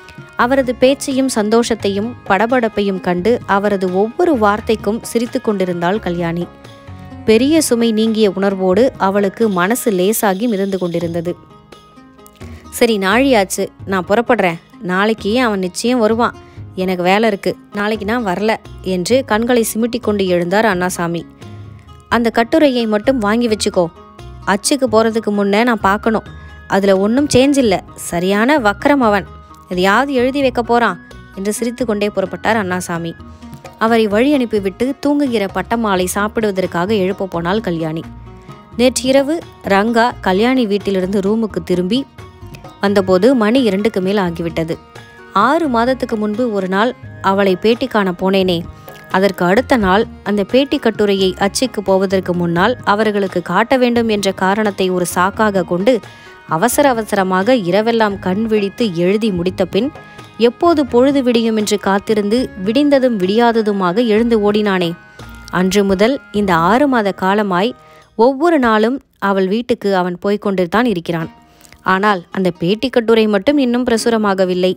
அவரது பேச்சையும் சந்தோஷத்தையும் படபடப்பையும் கண்டு அவரது ஒவ்வொரு வார்த்தைக்கும் சிரித்து கொண்டிருந்தாள் கல்யாணி பெரிய சுமை நீங்கிய உணர்வோடு அவளுக்கு மனசு லேசாகி மிதந்து கொண்டிருந்தது சரி நாழியாச்சு நான் புறப்படுறேன் நாளைக்கு அவன் நிச்சயம் வருவான் எனக்கு வேலை இருக்கு நாளைக்கு நான் வரல என்று கண்களை சிமிட்டி கொண்டு எழுந்தார் அண்ணாசாமி அந்த கட்டுரையை மட்டும் வாங்கி வச்சுக்கோ அச்சுக்கு போகிறதுக்கு முன்னே நான் பார்க்கணும் அதில் ஒன்றும் சேஞ்ச் இல்லை சரியான வக்கரம் அவன் எதையாவது எழுதி வைக்க போகிறான் என்று சிரித்து கொண்டே புறப்பட்டார் அண்ணாசாமி அவரை வழி அனுப்பிவிட்டு தூங்குகிற பட்டமாலை சாப்பிடுவதற்காக எழுப்ப போனாள் கல்யாணி நேற்று இரவு ரங்கா கல்யாணி வீட்டிலிருந்து ரூமுக்கு திரும்பி வந்தபோது மணி இரண்டுக்கு மேல் ஆகிவிட்டது ஆறு மாதத்துக்கு முன்பு ஒரு நாள் அவளை பேட்டி காண போனேனே அதற்கு அடுத்த நாள் அந்த பேட்டி கட்டுரையை அச்சுக்கு போவதற்கு முன்னால் அவர்களுக்கு காட்ட வேண்டும் என்ற காரணத்தை ஒரு சாக்காக கொண்டு அவசர அவசரமாக இரவெல்லாம் கண் விழித்து எழுதி முடித்த பின் எப்போது பொழுது விடியும் என்று காத்திருந்து விடிந்ததும் விடியாததுமாக எழுந்து ஓடினானே அன்று முதல் இந்த ஆறு மாத காலமாய் ஒவ்வொரு நாளும் அவள் வீட்டுக்கு அவன் போய்க் கொண்டுதான் இருக்கிறான் ஆனால் அந்த பேட்டி கட்டுரை மட்டும் இன்னும் பிரசுரமாகவில்லை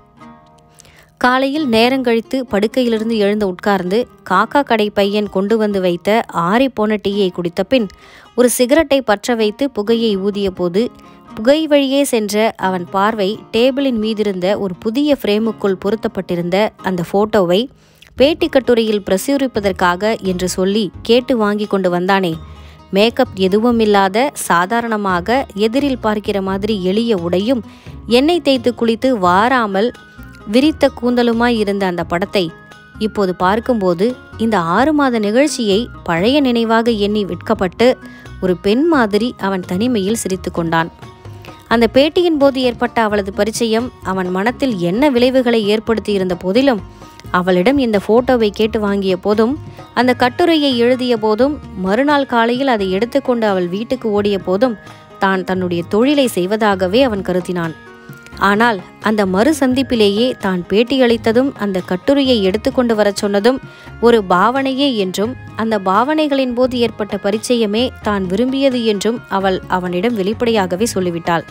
காலையில் நேரங்கழித்து படுக்கையிலிருந்து எழுந்து உட்கார்ந்து காக்கா கடை பையன் கொண்டு வந்து வைத்த ஆறி போன டீயை குடித்த பின் ஒரு சிகரெட்டை பற்ற வைத்து புகையை ஊதிய போது புகை வழியே சென்ற அவன் பார்வை டேபிளின் மீதிருந்த ஒரு புதிய ஃப்ரேமுக்குள் பொருத்தப்பட்டிருந்த அந்த போட்டோவை பேட்டி கட்டுரையில் பிரசுரிப்பதற்காக என்று சொல்லி கேட்டு வாங்கி கொண்டு வந்தானே மேக்கப் எதுவும் இல்லாத சாதாரணமாக எதிரில் பார்க்கிற மாதிரி எளிய உடையும் எண்ணெய் தேய்த்து குளித்து வாராமல் விரித்த கூந்தலுமாய் இருந்த அந்த படத்தை இப்போது பார்க்கும்போது இந்த ஆறு மாத நிகழ்ச்சியை பழைய நினைவாக எண்ணி விற்கப்பட்டு ஒரு பெண் மாதிரி அவன் தனிமையில் சிரித்து கொண்டான் அந்த பேட்டியின் போது ஏற்பட்ட அவளது பரிச்சயம் அவன் மனத்தில் என்ன விளைவுகளை ஏற்படுத்தியிருந்த போதிலும் அவளிடம் இந்த போட்டோவை கேட்டு வாங்கிய போதும் அந்த கட்டுரையை எழுதிய போதும் மறுநாள் காலையில் அதை எடுத்துக்கொண்டு அவள் வீட்டுக்கு ஓடிய போதும் தான் தன்னுடைய தொழிலை செய்வதாகவே அவன் கருதினான் ஆனால் அந்த மறு சந்திப்பிலேயே தான் பேட்டியளித்ததும் அந்த கட்டுரையை எடுத்துக்கொண்டு வரச் சொன்னதும் ஒரு பாவனையே என்றும் அந்த பாவனைகளின் போது ஏற்பட்ட பரிச்சயமே தான் விரும்பியது என்றும் அவள் அவனிடம் வெளிப்படையாகவே சொல்லிவிட்டாள்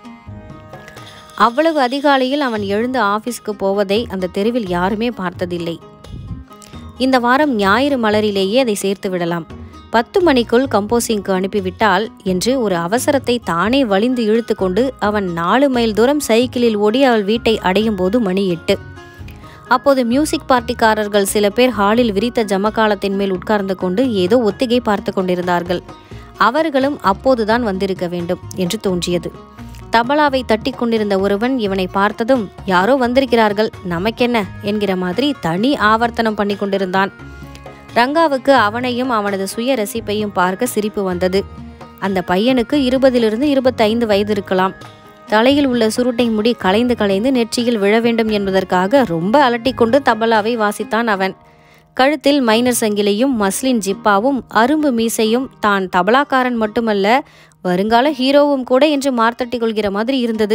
அவ்வளவு அதிகாலையில் அவன் எழுந்து ஆபீஸ்க்கு போவதை அந்த தெருவில் யாருமே பார்த்ததில்லை இந்த வாரம் ஞாயிறு மலரிலேயே அதை சேர்த்து விடலாம் பத்து மணிக்குள் கம்போசிங்க்கு அனுப்பிவிட்டால் என்று ஒரு அவசரத்தை தானே வலிந்து இழுத்து கொண்டு அவன் நாலு மைல் தூரம் சைக்கிளில் ஓடி அவள் வீட்டை அடையும் போது மணி எட்டு அப்போது மியூசிக் பார்ட்டிக்காரர்கள் சில பேர் ஹாலில் விரித்த ஜமக்காலத்தின் மேல் உட்கார்ந்து கொண்டு ஏதோ ஒத்திகை பார்த்து கொண்டிருந்தார்கள் அவர்களும் அப்போதுதான் வந்திருக்க வேண்டும் என்று தோன்றியது தபலாவை தட்டி கொண்டிருந்த ஒருவன் இவனை பார்த்ததும் யாரோ வந்திருக்கிறார்கள் நமக்கென்ன என்கிற மாதிரி தனி ஆவர்த்தனம் பண்ணி கொண்டிருந்தான் ரங்காவுக்கு அவனையும் அவனது சுய ரசிப்பையும் பார்க்க சிரிப்பு வந்தது அந்த பையனுக்கு இருபதிலிருந்து இருபத்தைந்து வயது இருக்கலாம் தலையில் உள்ள சுருட்டை முடி கலைந்து கலைந்து நெற்றியில் விழ வேண்டும் என்பதற்காக ரொம்ப அலட்டிக்கொண்டு தபலாவை வாசித்தான் அவன் கழுத்தில் மைனர் சங்கிலியும் மஸ்லின் ஜிப்பாவும் அரும்பு மீசையும் தான் தபலாக்காரன் மட்டுமல்ல வருங்கால ஹீரோவும் கூட என்று மார்த்தட்டி கொள்கிற மாதிரி இருந்தது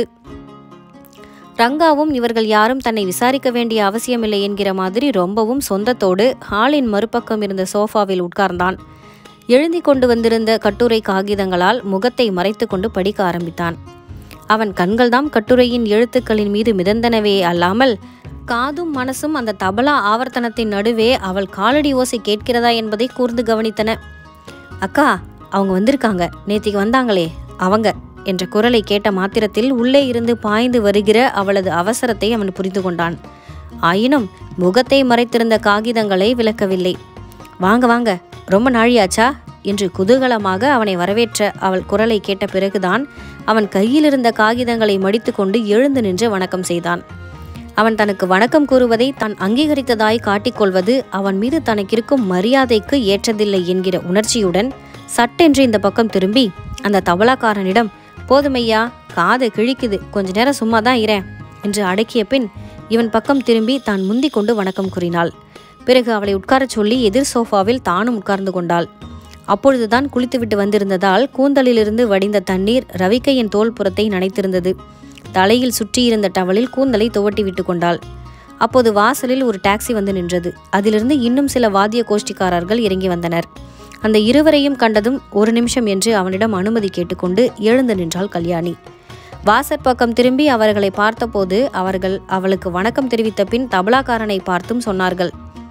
ரங்காவும் இவர்கள் யாரும் தன்னை விசாரிக்க வேண்டிய அவசியமில்லை என்கிற மாதிரி ரொம்பவும் சொந்தத்தோடு ஹாலின் மறுபக்கம் இருந்த சோஃபாவில் உட்கார்ந்தான் எழுதி கொண்டு வந்திருந்த கட்டுரை காகிதங்களால் முகத்தை மறைத்து கொண்டு படிக்க ஆரம்பித்தான் அவன் கண்கள்தாம் கட்டுரையின் எழுத்துக்களின் மீது மிதந்தனவே அல்லாமல் காதும் மனசும் அந்த தபலா ஆவர்த்தனத்தின் நடுவே அவள் காலடி ஓசை கேட்கிறதா என்பதை கூர்ந்து கவனித்தன அக்கா அவங்க வந்திருக்காங்க நேத்திக்கு வந்தாங்களே அவங்க என்ற குரலை கேட்ட மாத்திரத்தில் உள்ளே இருந்து பாய்ந்து வருகிற அவளது அவசரத்தை அவன் புரிந்து கொண்டான் ஆயினும் முகத்தை மறைத்திருந்த காகிதங்களை விளக்கவில்லை வாங்க வாங்க ரொம்ப நாழியாச்சா என்று குதூகலமாக அவனை வரவேற்ற அவள் குரலை கேட்ட பிறகுதான் அவன் கையில் இருந்த காகிதங்களை மடித்துக்கொண்டு எழுந்து நின்று வணக்கம் செய்தான் அவன் தனக்கு வணக்கம் கூறுவதை தான் அங்கீகரித்ததாய் காட்டிக்கொள்வது அவன் மீது தனக்கிருக்கும் மரியாதைக்கு ஏற்றதில்லை என்கிற உணர்ச்சியுடன் சட்டென்று இந்த பக்கம் திரும்பி அந்த தபலாக்காரனிடம் போதுமையா காதை கிழிக்குது கொஞ்ச நேரம் சும்மா தான் இரேன் என்று அடக்கிய பின் இவன் பக்கம் திரும்பி தான் முந்திக் கொண்டு வணக்கம் கூறினாள் பிறகு அவளை உட்காரச் சொல்லி எதிர் சோஃபாவில் தானும் உட்கார்ந்து கொண்டாள் அப்பொழுதுதான் குளித்துவிட்டு வந்திருந்ததால் கூந்தலிலிருந்து வடிந்த தண்ணீர் ரவிக்கையின் தோள்புறத்தை நனைத்திருந்தது தலையில் சுற்றியிருந்த டவலில் கூந்தலை துவட்டி விட்டு கொண்டாள் அப்போது வாசலில் ஒரு டாக்ஸி வந்து நின்றது அதிலிருந்து இன்னும் சில வாத்திய கோஷ்டிக்காரர்கள் இறங்கி வந்தனர் அந்த இருவரையும் கண்டதும் ஒரு நிமிஷம் என்று அவனிடம் அனுமதி கேட்டுக்கொண்டு எழுந்து நின்றாள் கல்யாணி வாசற்பக்கம் திரும்பி அவர்களை பார்த்தபோது அவர்கள் அவளுக்கு வணக்கம் தெரிவித்த பின் தபலாக்காரனை பார்த்தும் சொன்னார்கள்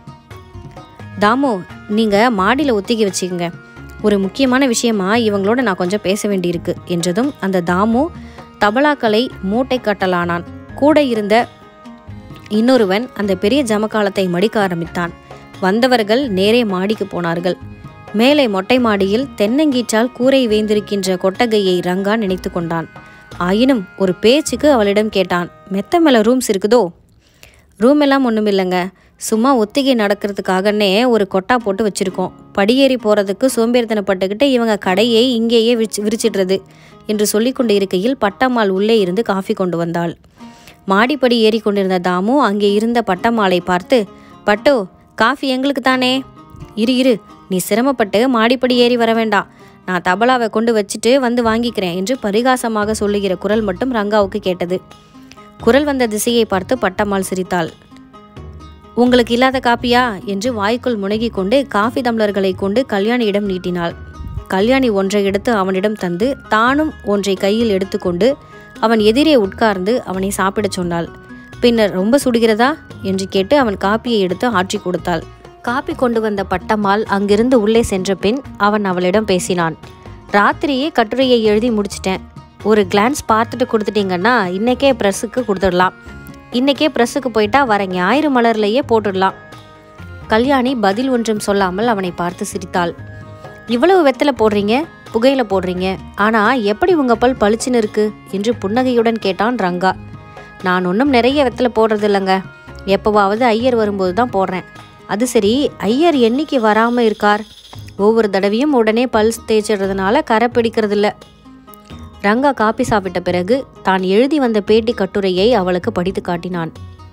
தாமு நீங்க மாடியில ஒத்திகை வச்சுக்கங்க ஒரு முக்கியமான விஷயமா இவங்களோட நான் கொஞ்சம் பேச வேண்டியிருக்கு என்றதும் அந்த தாமு தபலாக்களை மூட்டை கட்டலானான் கூட இருந்த இன்னொருவன் அந்த பெரிய ஜமக்காலத்தை மடிக்க ஆரம்பித்தான் வந்தவர்கள் நேரே மாடிக்கு போனார்கள் மேலே மொட்டை மாடியில் தென்னங்கீற்றால் கூரை வேந்திருக்கின்ற கொட்டகையை ரங்கா நினைத்து கொண்டான் ஆயினும் ஒரு பேச்சுக்கு அவளிடம் கேட்டான் மெத்த மேல ரூம்ஸ் இருக்குதோ ரூம் எல்லாம் ஒன்றும் இல்லைங்க சும்மா ஒத்திகை நடக்கிறதுக்காகனே ஒரு கொட்டா போட்டு வச்சுருக்கோம் படியேறி போகிறதுக்கு சோம்பேறித்தனப்பட்டுக்கிட்டு இவங்க கடையை இங்கேயே விரிச்சு விரிச்சிடுறது என்று சொல்லி கொண்டு இருக்கையில் பட்டம்மாள் உள்ளே இருந்து காஃபி கொண்டு வந்தாள் மாடிப்படி ஏறி கொண்டிருந்த தாமு அங்கே இருந்த பட்டம்மாளை பார்த்து பட்டு காஃபி எங்களுக்கு தானே இரு இரு நீ சிரமப்பட்டு மாடிப்படி ஏறி வர வேண்டாம் நான் தபலாவை கொண்டு வச்சுட்டு வந்து வாங்கிக்கிறேன் என்று பரிகாசமாக சொல்லுகிற குரல் மட்டும் ரங்காவுக்கு கேட்டது குரல் வந்த திசையை பார்த்து பட்டம்மாள் சிரித்தாள் உங்களுக்கு இல்லாத காப்பியா என்று வாய்க்குள் முனகிக் கொண்டு காஃபி தம்ளர்களை கொண்டு கல்யாணியிடம் நீட்டினாள் கல்யாணி ஒன்றை எடுத்து அவனிடம் தந்து தானும் ஒன்றை கையில் எடுத்துக்கொண்டு அவன் எதிரே உட்கார்ந்து அவனை சாப்பிடச் சொன்னாள் பின்னர் ரொம்ப சுடுகிறதா என்று கேட்டு அவன் காப்பியை எடுத்து ஆற்றி கொடுத்தாள் காப்பி கொண்டு வந்த பட்டம்மாள் அங்கிருந்து உள்ளே சென்ற பின் அவன் அவளிடம் பேசினான் ராத்திரியே கட்டுரையை எழுதி முடிச்சிட்டேன் ஒரு கிளான்ஸ் பார்த்துட்டு கொடுத்துட்டீங்கன்னா இன்னைக்கே ப்ரெஸ்ஸுக்கு கொடுத்துடலாம் இன்னைக்கே ப்ரெஸ்ஸுக்கு போயிட்டா வர ஞாயிறு மலர்லேயே போட்டுடலாம் கல்யாணி பதில் ஒன்றும் சொல்லாமல் அவனை பார்த்து சிரித்தாள் இவ்வளவு வெத்தலை போடுறீங்க புகையில போடுறீங்க ஆனா எப்படி உங்க பல் பளிச்சுன்னு இருக்கு என்று புன்னகையுடன் கேட்டான் ரங்கா நான் ஒன்றும் நிறைய வெத்தலை போடுறது இல்லைங்க எப்போவாவது ஐயர் வரும்போது தான் போடுறேன் அது சரி ஐயர் என்னைக்கு வராம இருக்கார் ஒவ்வொரு தடவையும் உடனே பல் தேய்ச்சிடுறதுனால கரை பிடிக்கிறதில்ல ரங்கா காப்பி சாப்பிட்ட பிறகு தான் எழுதி வந்த பேட்டி கட்டுரையை அவளுக்கு படித்து காட்டினான்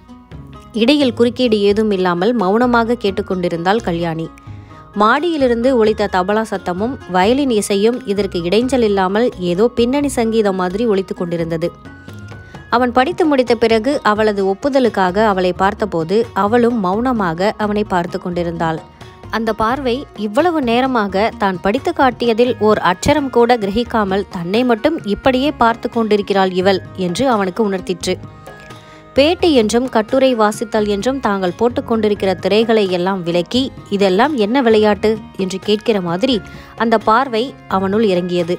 இடையில் குறுக்கீடு ஏதும் இல்லாமல் மௌனமாக கேட்டுக்கொண்டிருந்தாள் கல்யாணி மாடியிலிருந்து ஒலித்த தபலா சத்தமும் வயலின் இசையும் இதற்கு இடைஞ்சல் இல்லாமல் ஏதோ பின்னணி சங்கீதம் மாதிரி ஒலித்து கொண்டிருந்தது அவன் படித்து முடித்த பிறகு அவளது ஒப்புதலுக்காக அவளை பார்த்தபோது அவளும் மௌனமாக அவனை பார்த்து கொண்டிருந்தாள் அந்த பார்வை இவ்வளவு நேரமாக தான் படித்து காட்டியதில் ஓர் அச்சரம் கூட கிரகிக்காமல் தன்னை மட்டும் இப்படியே பார்த்து கொண்டிருக்கிறாள் இவள் என்று அவனுக்கு உணர்த்திற்று பேட்டி என்றும் கட்டுரை வாசித்தல் என்றும் தாங்கள் போட்டுக்கொண்டிருக்கிற திரைகளை எல்லாம் விலக்கி இதெல்லாம் என்ன விளையாட்டு என்று கேட்கிற மாதிரி அந்த பார்வை அவனுள் இறங்கியது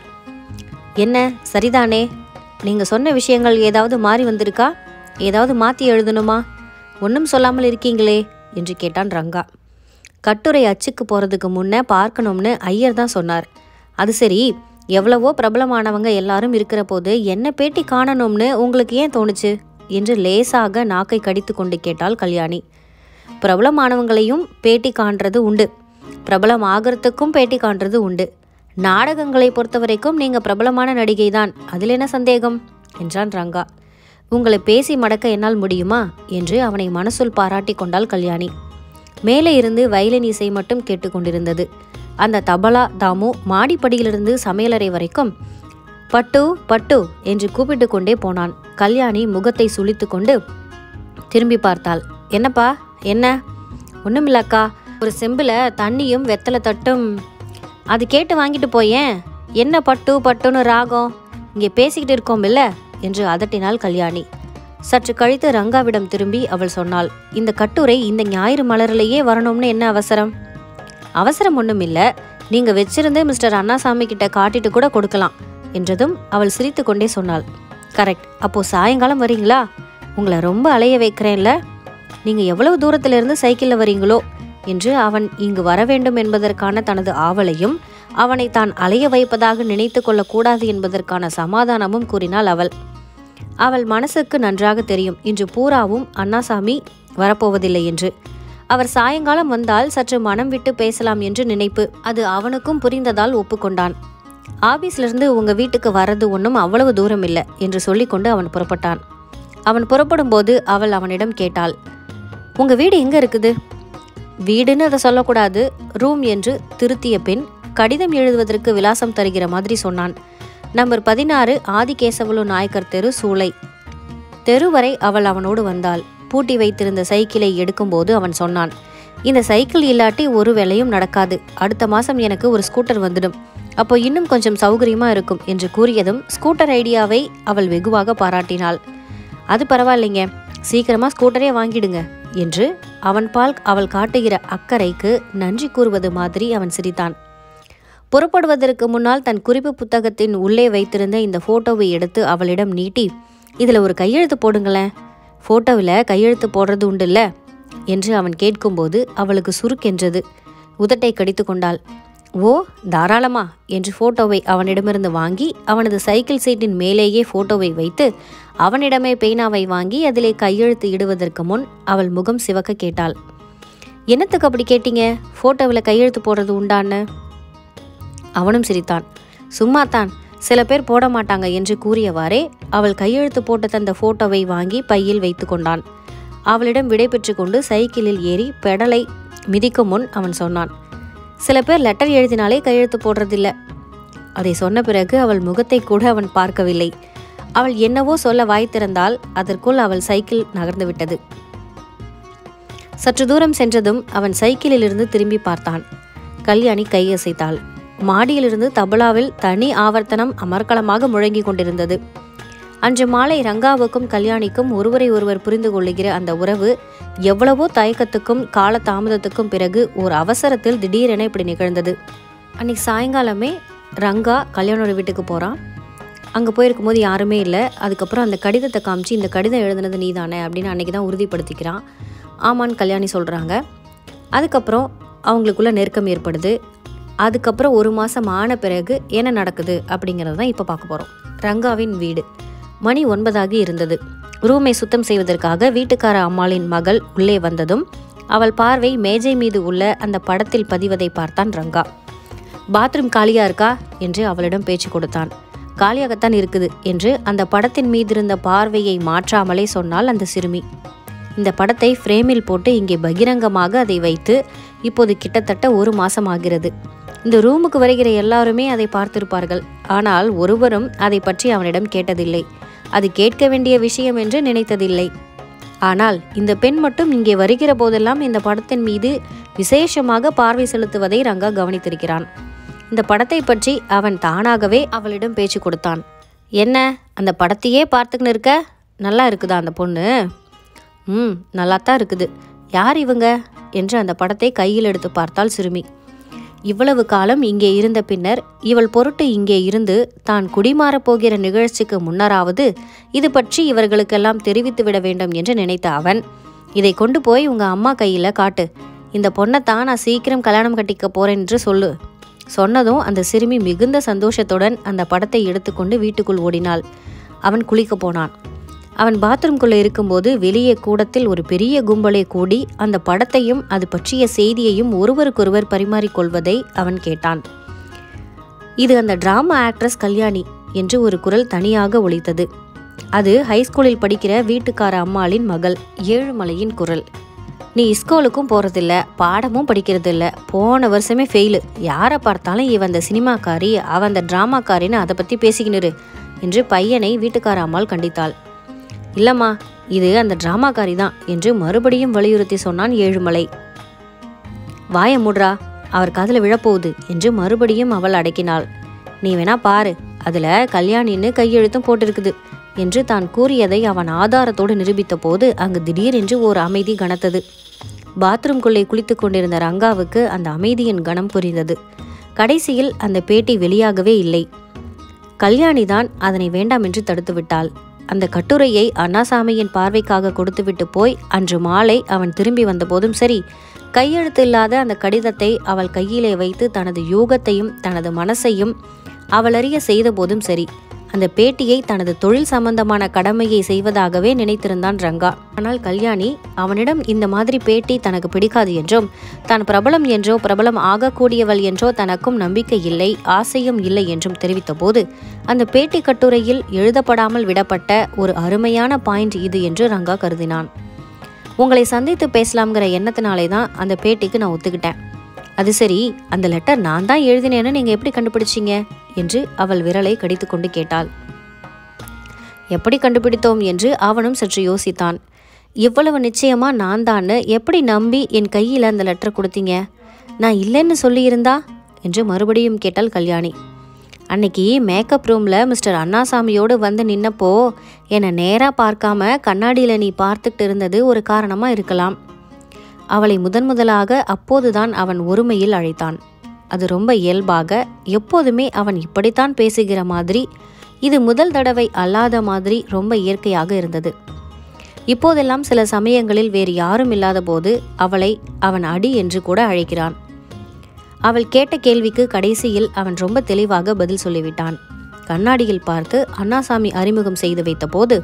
என்ன சரிதானே நீங்க சொன்ன விஷயங்கள் ஏதாவது மாறி வந்திருக்கா ஏதாவது மாத்தி எழுதணுமா ஒன்றும் சொல்லாமல் இருக்கீங்களே என்று கேட்டான் ரங்கா கட்டுரை அச்சுக்கு போறதுக்கு முன்ன பார்க்கணும்னு ஐயர் தான் சொன்னார் அது சரி எவ்வளவோ பிரபலமானவங்க எல்லாரும் இருக்கிற போது என்ன பேட்டி காணணும்னு உங்களுக்கு ஏன் தோணுச்சு என்று லேசாக நாக்கை கடித்து கொண்டு கேட்டாள் கல்யாணி பிரபலமானவங்களையும் பேட்டி காண்றது உண்டு பிரபலம் ஆகிறதுக்கும் பேட்டி காண்றது உண்டு நாடகங்களை பொறுத்த வரைக்கும் நீங்க பிரபலமான நடிகை தான் அதில் என்ன சந்தேகம் என்றான் ரங்கா உங்களை பேசி மடக்க என்னால் முடியுமா என்று அவனை மனசுள் பாராட்டி கொண்டாள் கல்யாணி மேலே இருந்து வயலின் இசை மட்டும் கேட்டுக்கொண்டிருந்தது அந்த தபலா தாமு மாடிப்படியிலிருந்து சமையலறை வரைக்கும் பட்டு பட்டு என்று கூப்பிட்டு கொண்டே போனான் கல்யாணி முகத்தை சுளித்து கொண்டு திரும்பி பார்த்தாள் என்னப்பா என்ன ஒன்றுமில்லக்கா ஒரு செம்பில் தண்ணியும் வெத்தலை தட்டும் அது கேட்டு வாங்கிட்டு போயேன் என்ன பட்டு பட்டுன்னு ராகம் இங்கே பேசிக்கிட்டு இருக்கோம் இல்ல என்று அதட்டினாள் கல்யாணி சற்று கழித்து ரங்காவிடம் திரும்பி அவள் சொன்னாள் இந்த கட்டுரை இந்த ஞாயிறு மலரிலேயே வரணும்னு என்ன அவசரம் அவசரம் ஒன்றும் இல்லை நீங்க வச்சிருந்து மிஸ்டர் அண்ணாசாமி கிட்ட காட்டிட்டு கூட கொடுக்கலாம் என்றதும் அவள் சிரித்து கொண்டே சொன்னாள் கரெக்ட் அப்போ சாயங்காலம் வரீங்களா உங்களை ரொம்ப அலைய வைக்கிறேன்ல நீங்க எவ்வளவு தூரத்துல இருந்து சைக்கிள்ல வரீங்களோ என்று அவன் இங்கு வர வேண்டும் என்பதற்கான தனது ஆவலையும் அவனை தான் அலைய வைப்பதாக நினைத்து கொள்ளக்கூடாது என்பதற்கான சமாதானமும் கூறினாள் அவள் அவள் மனசுக்கு நன்றாக தெரியும் இன்று பூராவும் அண்ணாசாமி வரப்போவதில்லை என்று அவர் சாயங்காலம் வந்தால் சற்று மனம் விட்டு பேசலாம் என்று நினைப்பு அது அவனுக்கும் புரிந்ததால் ஒப்புக்கொண்டான் ஆபீஸ்லேருந்து உங்க வீட்டுக்கு வர்றது ஒன்றும் அவ்வளவு தூரம் இல்லை என்று சொல்லிக்கொண்டு அவன் புறப்பட்டான் அவன் புறப்படும் போது அவள் அவனிடம் கேட்டாள் உங்க வீடு எங்க இருக்குது வீடுன்னு அதை சொல்லக்கூடாது ரூம் என்று திருத்திய பின் கடிதம் எழுதுவதற்கு விலாசம் தருகிற மாதிரி சொன்னான் நம்பர் பதினாறு ஆதிகேசவலு நாயக்கர் தெரு சூளை தெரு வரை அவள் அவனோடு வந்தாள் பூட்டி வைத்திருந்த சைக்கிளை எடுக்கும்போது அவன் சொன்னான் இந்த சைக்கிள் இல்லாட்டி ஒரு வேலையும் நடக்காது அடுத்த மாசம் எனக்கு ஒரு ஸ்கூட்டர் வந்துடும் அப்போ இன்னும் கொஞ்சம் சௌகரியமா இருக்கும் என்று கூறியதும் ஸ்கூட்டர் ஐடியாவை அவள் வெகுவாக பாராட்டினாள் அது பரவாயில்லைங்க சீக்கிரமா ஸ்கூட்டரே வாங்கிடுங்க என்று அவன் பால் அவள் காட்டுகிற அக்கறைக்கு நன்றி கூறுவது மாதிரி அவன் சிரித்தான் புறப்படுவதற்கு முன்னால் தன் குறிப்பு புத்தகத்தின் உள்ளே வைத்திருந்த இந்த ஃபோட்டோவை எடுத்து அவளிடம் நீட்டி இதில் ஒரு கையெழுத்து போடுங்களேன் ஃபோட்டோவில் கையெழுத்து போடுறது உண்டுல்ல என்று அவன் கேட்கும்போது அவளுக்கு சுருக்கென்றது உதட்டை கடித்து கொண்டாள் ஓ தாராளமா என்று ஃபோட்டோவை அவனிடமிருந்து வாங்கி அவனது சைக்கிள் சீட்டின் மேலேயே ஃபோட்டோவை வைத்து அவனிடமே பேனாவை வாங்கி அதிலே கையெழுத்து இடுவதற்கு முன் அவள் முகம் சிவக்க கேட்டாள் என்னத்துக்கு அப்படி கேட்டீங்க ஃபோட்டோவில் கையெழுத்து போடுறது உண்டான்னு அவனும் சிரித்தான் சும்மா தான் சில பேர் போட மாட்டாங்க என்று கூறியவாறே அவள் கையெழுத்து போட்டு தந்த போட்டோவை வாங்கி பையில் வைத்து கொண்டான் அவளிடம் விடை கொண்டு சைக்கிளில் ஏறி பெடலை மிதிக்கும் முன் அவன் சொன்னான் சில பேர் லெட்டர் எழுதினாலே கையெழுத்து போடுறதில்ல அதை சொன்ன பிறகு அவள் முகத்தை கூட அவன் பார்க்கவில்லை அவள் என்னவோ சொல்ல வாய் திறந்தால் அதற்குள் அவள் சைக்கிள் நகர்ந்து விட்டது சற்று தூரம் சென்றதும் அவன் சைக்கிளிலிருந்து திரும்பி பார்த்தான் கல்யாணி கையசைத்தாள் மாடியிலிருந்து தபலாவில் தனி ஆவர்த்தனம் அமர்க்களமாக முழங்கிக் கொண்டிருந்தது அன்று மாலை ரங்காவுக்கும் கல்யாணிக்கும் ஒருவரை ஒருவர் புரிந்து கொள்ளுகிற அந்த உறவு எவ்வளவோ தயக்கத்துக்கும் கால தாமதத்துக்கும் பிறகு ஒரு அவசரத்தில் திடீரென இப்படி நிகழ்ந்தது அன்னைக்கு சாயங்காலமே ரங்கா கல்யாணோட வீட்டுக்கு போகிறான் அங்கே போயிருக்கும்போது யாருமே இல்லை அதுக்கப்புறம் அந்த கடிதத்தை காமிச்சு இந்த கடிதம் எழுதுனது நீ தானே அப்படின்னு அன்றைக்கி தான் உறுதிப்படுத்திக்கிறான் ஆமான்னு கல்யாணி சொல்கிறாங்க அதுக்கப்புறம் அவங்களுக்குள்ள நெருக்கம் ஏற்படுது அதுக்கப்புறம் ஒரு மாதம் ஆன பிறகு என்ன நடக்குது அப்படிங்கிறது தான் இப்போ பார்க்க போகிறோம் ரங்காவின் வீடு மணி ஒன்பதாகி இருந்தது ரூமை சுத்தம் செய்வதற்காக வீட்டுக்கார அம்மாளின் மகள் உள்ளே வந்ததும் அவள் பார்வை மேஜை மீது உள்ள அந்த படத்தில் பதிவதை பார்த்தான் ரங்கா பாத்ரூம் காலியா இருக்கா என்று அவளிடம் பேச்சு கொடுத்தான் காலியாகத்தான் இருக்குது என்று அந்த படத்தின் மீதிருந்த பார்வையை மாற்றாமலே சொன்னால் அந்த சிறுமி இந்த படத்தை ஃப்ரேமில் போட்டு இங்கே பகிரங்கமாக அதை வைத்து இப்போது கிட்டத்தட்ட ஒரு மாசம் ஆகிறது இந்த ரூமுக்கு வருகிற எல்லாருமே அதை பார்த்திருப்பார்கள் ஆனால் ஒருவரும் அதை பற்றி அவனிடம் கேட்டதில்லை அது கேட்க வேண்டிய விஷயம் என்று நினைத்ததில்லை ஆனால் இந்த பெண் மட்டும் இங்கே வருகிற போதெல்லாம் இந்த படத்தின் மீது விசேஷமாக பார்வை செலுத்துவதை ரங்கா கவனித்திருக்கிறான் இந்த படத்தை பற்றி அவன் தானாகவே அவளிடம் பேச்சு கொடுத்தான் என்ன அந்த படத்தையே பார்த்துக்கின்னு இருக்க நல்லா இருக்குதா அந்த பொண்ணு ம் நல்லாத்தான் இருக்குது யார் இவங்க என்று அந்த படத்தை கையில் எடுத்து பார்த்தால் சிறுமி இவ்வளவு காலம் இங்கே இருந்த பின்னர் இவள் பொருட்டு இங்கே இருந்து தான் குடிமாறப் போகிற நிகழ்ச்சிக்கு முன்னராவது இது பற்றி இவர்களுக்கெல்லாம் தெரிவித்து விட வேண்டும் என்று நினைத்த அவன் இதை கொண்டு போய் உங்க அம்மா கையில காட்டு இந்த பொண்ணை தான் நான் சீக்கிரம் கல்யாணம் கட்டிக்க போறேன் என்று சொல்லு சொன்னதும் அந்த சிறுமி மிகுந்த சந்தோஷத்துடன் அந்த படத்தை எடுத்துக்கொண்டு வீட்டுக்குள் ஓடினாள் அவன் குளிக்க போனான் அவன் பாத்ரூம்குள்ளே இருக்கும்போது வெளியே கூடத்தில் ஒரு பெரிய கும்பலை கூடி அந்த படத்தையும் அது பற்றிய செய்தியையும் ஒருவருக்கொருவர் பரிமாறிக்கொள்வதை அவன் கேட்டான் இது அந்த டிராமா ஆக்ட்ரஸ் கல்யாணி என்று ஒரு குரல் தனியாக ஒலித்தது அது ஹைஸ்கூலில் படிக்கிற வீட்டுக்கார அம்மாளின் மகள் ஏழுமலையின் குரல் நீ ஸ்கூலுக்கும் போகிறதில்ல பாடமும் படிக்கிறதில்ல போன வருஷமே ஃபெயிலு யாரை பார்த்தாலும் இவன் அந்த சினிமாக்காரி அவன் அந்த ட்ராமாக்காரின்னு அதை பற்றி பேசிக்கினிரு என்று பையனை வீட்டுக்கார அம்மாள் கண்டித்தாள் இல்லம்மா இது அந்த டிராமாக்காரி தான் என்று மறுபடியும் வலியுறுத்தி சொன்னான் ஏழுமலை வாய மூடுறா அவர் காதில் விழப்போகுது என்று மறுபடியும் அவள் அடக்கினாள் நீ வேணா பாரு அதுல கல்யாணின்னு கையெழுத்தும் போட்டிருக்குது என்று தான் கூறியதை அவன் ஆதாரத்தோடு நிரூபித்த போது அங்கு திடீரென்று ஓர் அமைதி கனத்தது பாத்ரூம்குள்ளே குளித்து கொண்டிருந்த ரங்காவுக்கு அந்த அமைதியின் கணம் புரிந்தது கடைசியில் அந்த பேட்டி வெளியாகவே இல்லை கல்யாணிதான் அதனை வேண்டாம் என்று தடுத்து விட்டாள் அந்த கட்டுரையை அண்ணாசாமியின் பார்வைக்காக கொடுத்துவிட்டு போய் அன்று மாலை அவன் திரும்பி வந்தபோதும் சரி கையெழுத்து இல்லாத அந்த கடிதத்தை அவள் கையிலே வைத்து தனது யூகத்தையும் தனது மனசையும் அவளறிய செய்த போதும் சரி அந்த பேட்டியை தனது தொழில் சம்பந்தமான கடமையை செய்வதாகவே நினைத்திருந்தான் ரங்கா ஆனால் கல்யாணி அவனிடம் இந்த மாதிரி பேட்டி தனக்கு பிடிக்காது என்றும் தான் பிரபலம் என்றோ பிரபலம் ஆகக்கூடியவள் என்றோ தனக்கும் நம்பிக்கை இல்லை ஆசையும் இல்லை என்றும் தெரிவித்தபோது அந்த பேட்டி கட்டுரையில் எழுதப்படாமல் விடப்பட்ட ஒரு அருமையான பாயிண்ட் இது என்று ரங்கா கருதினான் உங்களை சந்தித்து பேசலாம்ங்கிற எண்ணத்தினாலே தான் அந்த பேட்டிக்கு நான் ஒத்துக்கிட்டேன் அது சரி அந்த லெட்டர் நான் தான் எழுதினேன்னு நீங்க எப்படி கண்டுபிடிச்சீங்க என்று அவள் விரலை கடித்துக்கொண்டு கேட்டாள் எப்படி கண்டுபிடித்தோம் என்று அவனும் சற்று யோசித்தான் இவ்வளவு நிச்சயமா நான் தான்னு எப்படி நம்பி என் கையில் அந்த லெட்டர் கொடுத்தீங்க நான் இல்லைன்னு சொல்லியிருந்தா என்று மறுபடியும் கேட்டாள் கல்யாணி அன்னைக்கு மேக்கப் ரூமில் மிஸ்டர் அண்ணாசாமியோடு வந்து நின்னப்போ என்னை நேராக பார்க்காம கண்ணாடியில் நீ பார்த்துக்கிட்டு இருந்தது ஒரு காரணமாக இருக்கலாம் அவளை முதன் முதலாக அப்போதுதான் அவன் ஒருமையில் அழைத்தான் அது ரொம்ப இயல்பாக எப்போதுமே அவன் இப்படித்தான் பேசுகிற மாதிரி இது முதல் தடவை அல்லாத மாதிரி ரொம்ப இயற்கையாக இருந்தது இப்போதெல்லாம் சில சமயங்களில் வேறு யாரும் இல்லாத போது அவளை அவன் அடி என்று கூட அழைக்கிறான் அவள் கேட்ட கேள்விக்கு கடைசியில் அவன் ரொம்ப தெளிவாக பதில் சொல்லிவிட்டான் கண்ணாடியில் பார்த்து அண்ணாசாமி அறிமுகம் செய்து வைத்தபோது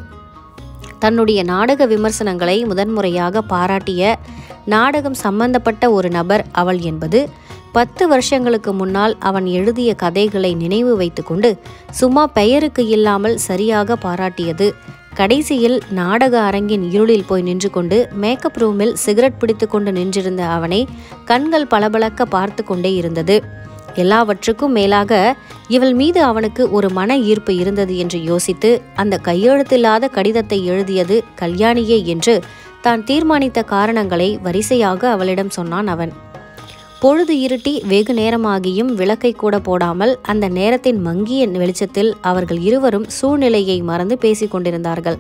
தன்னுடைய நாடக விமர்சனங்களை முதன்முறையாக பாராட்டிய நாடகம் சம்பந்தப்பட்ட ஒரு நபர் அவள் என்பது பத்து வருஷங்களுக்கு முன்னால் அவன் எழுதிய கதைகளை நினைவு வைத்துக்கொண்டு சும்மா பெயருக்கு இல்லாமல் சரியாக பாராட்டியது கடைசியில் நாடக அரங்கின் இருளில் போய் நின்று கொண்டு மேக்கப் ரூமில் சிகரெட் பிடித்து கொண்டு நின்றிருந்த அவனை கண்கள் பளபளக்க பார்த்து கொண்டே இருந்தது எல்லாவற்றுக்கும் மேலாக இவள் மீது அவனுக்கு ஒரு மன ஈர்ப்பு இருந்தது என்று யோசித்து அந்த கையெழுத்தில்லாத கடிதத்தை எழுதியது கல்யாணியே என்று தான் தீர்மானித்த காரணங்களை வரிசையாக அவளிடம் சொன்னான் அவன் பொழுது இருட்டி வெகு நேரமாகியும் விளக்கை கூட போடாமல் அந்த நேரத்தின் மங்கிய வெளிச்சத்தில் அவர்கள் இருவரும் சூழ்நிலையை மறந்து பேசிக் கொண்டிருந்தார்கள்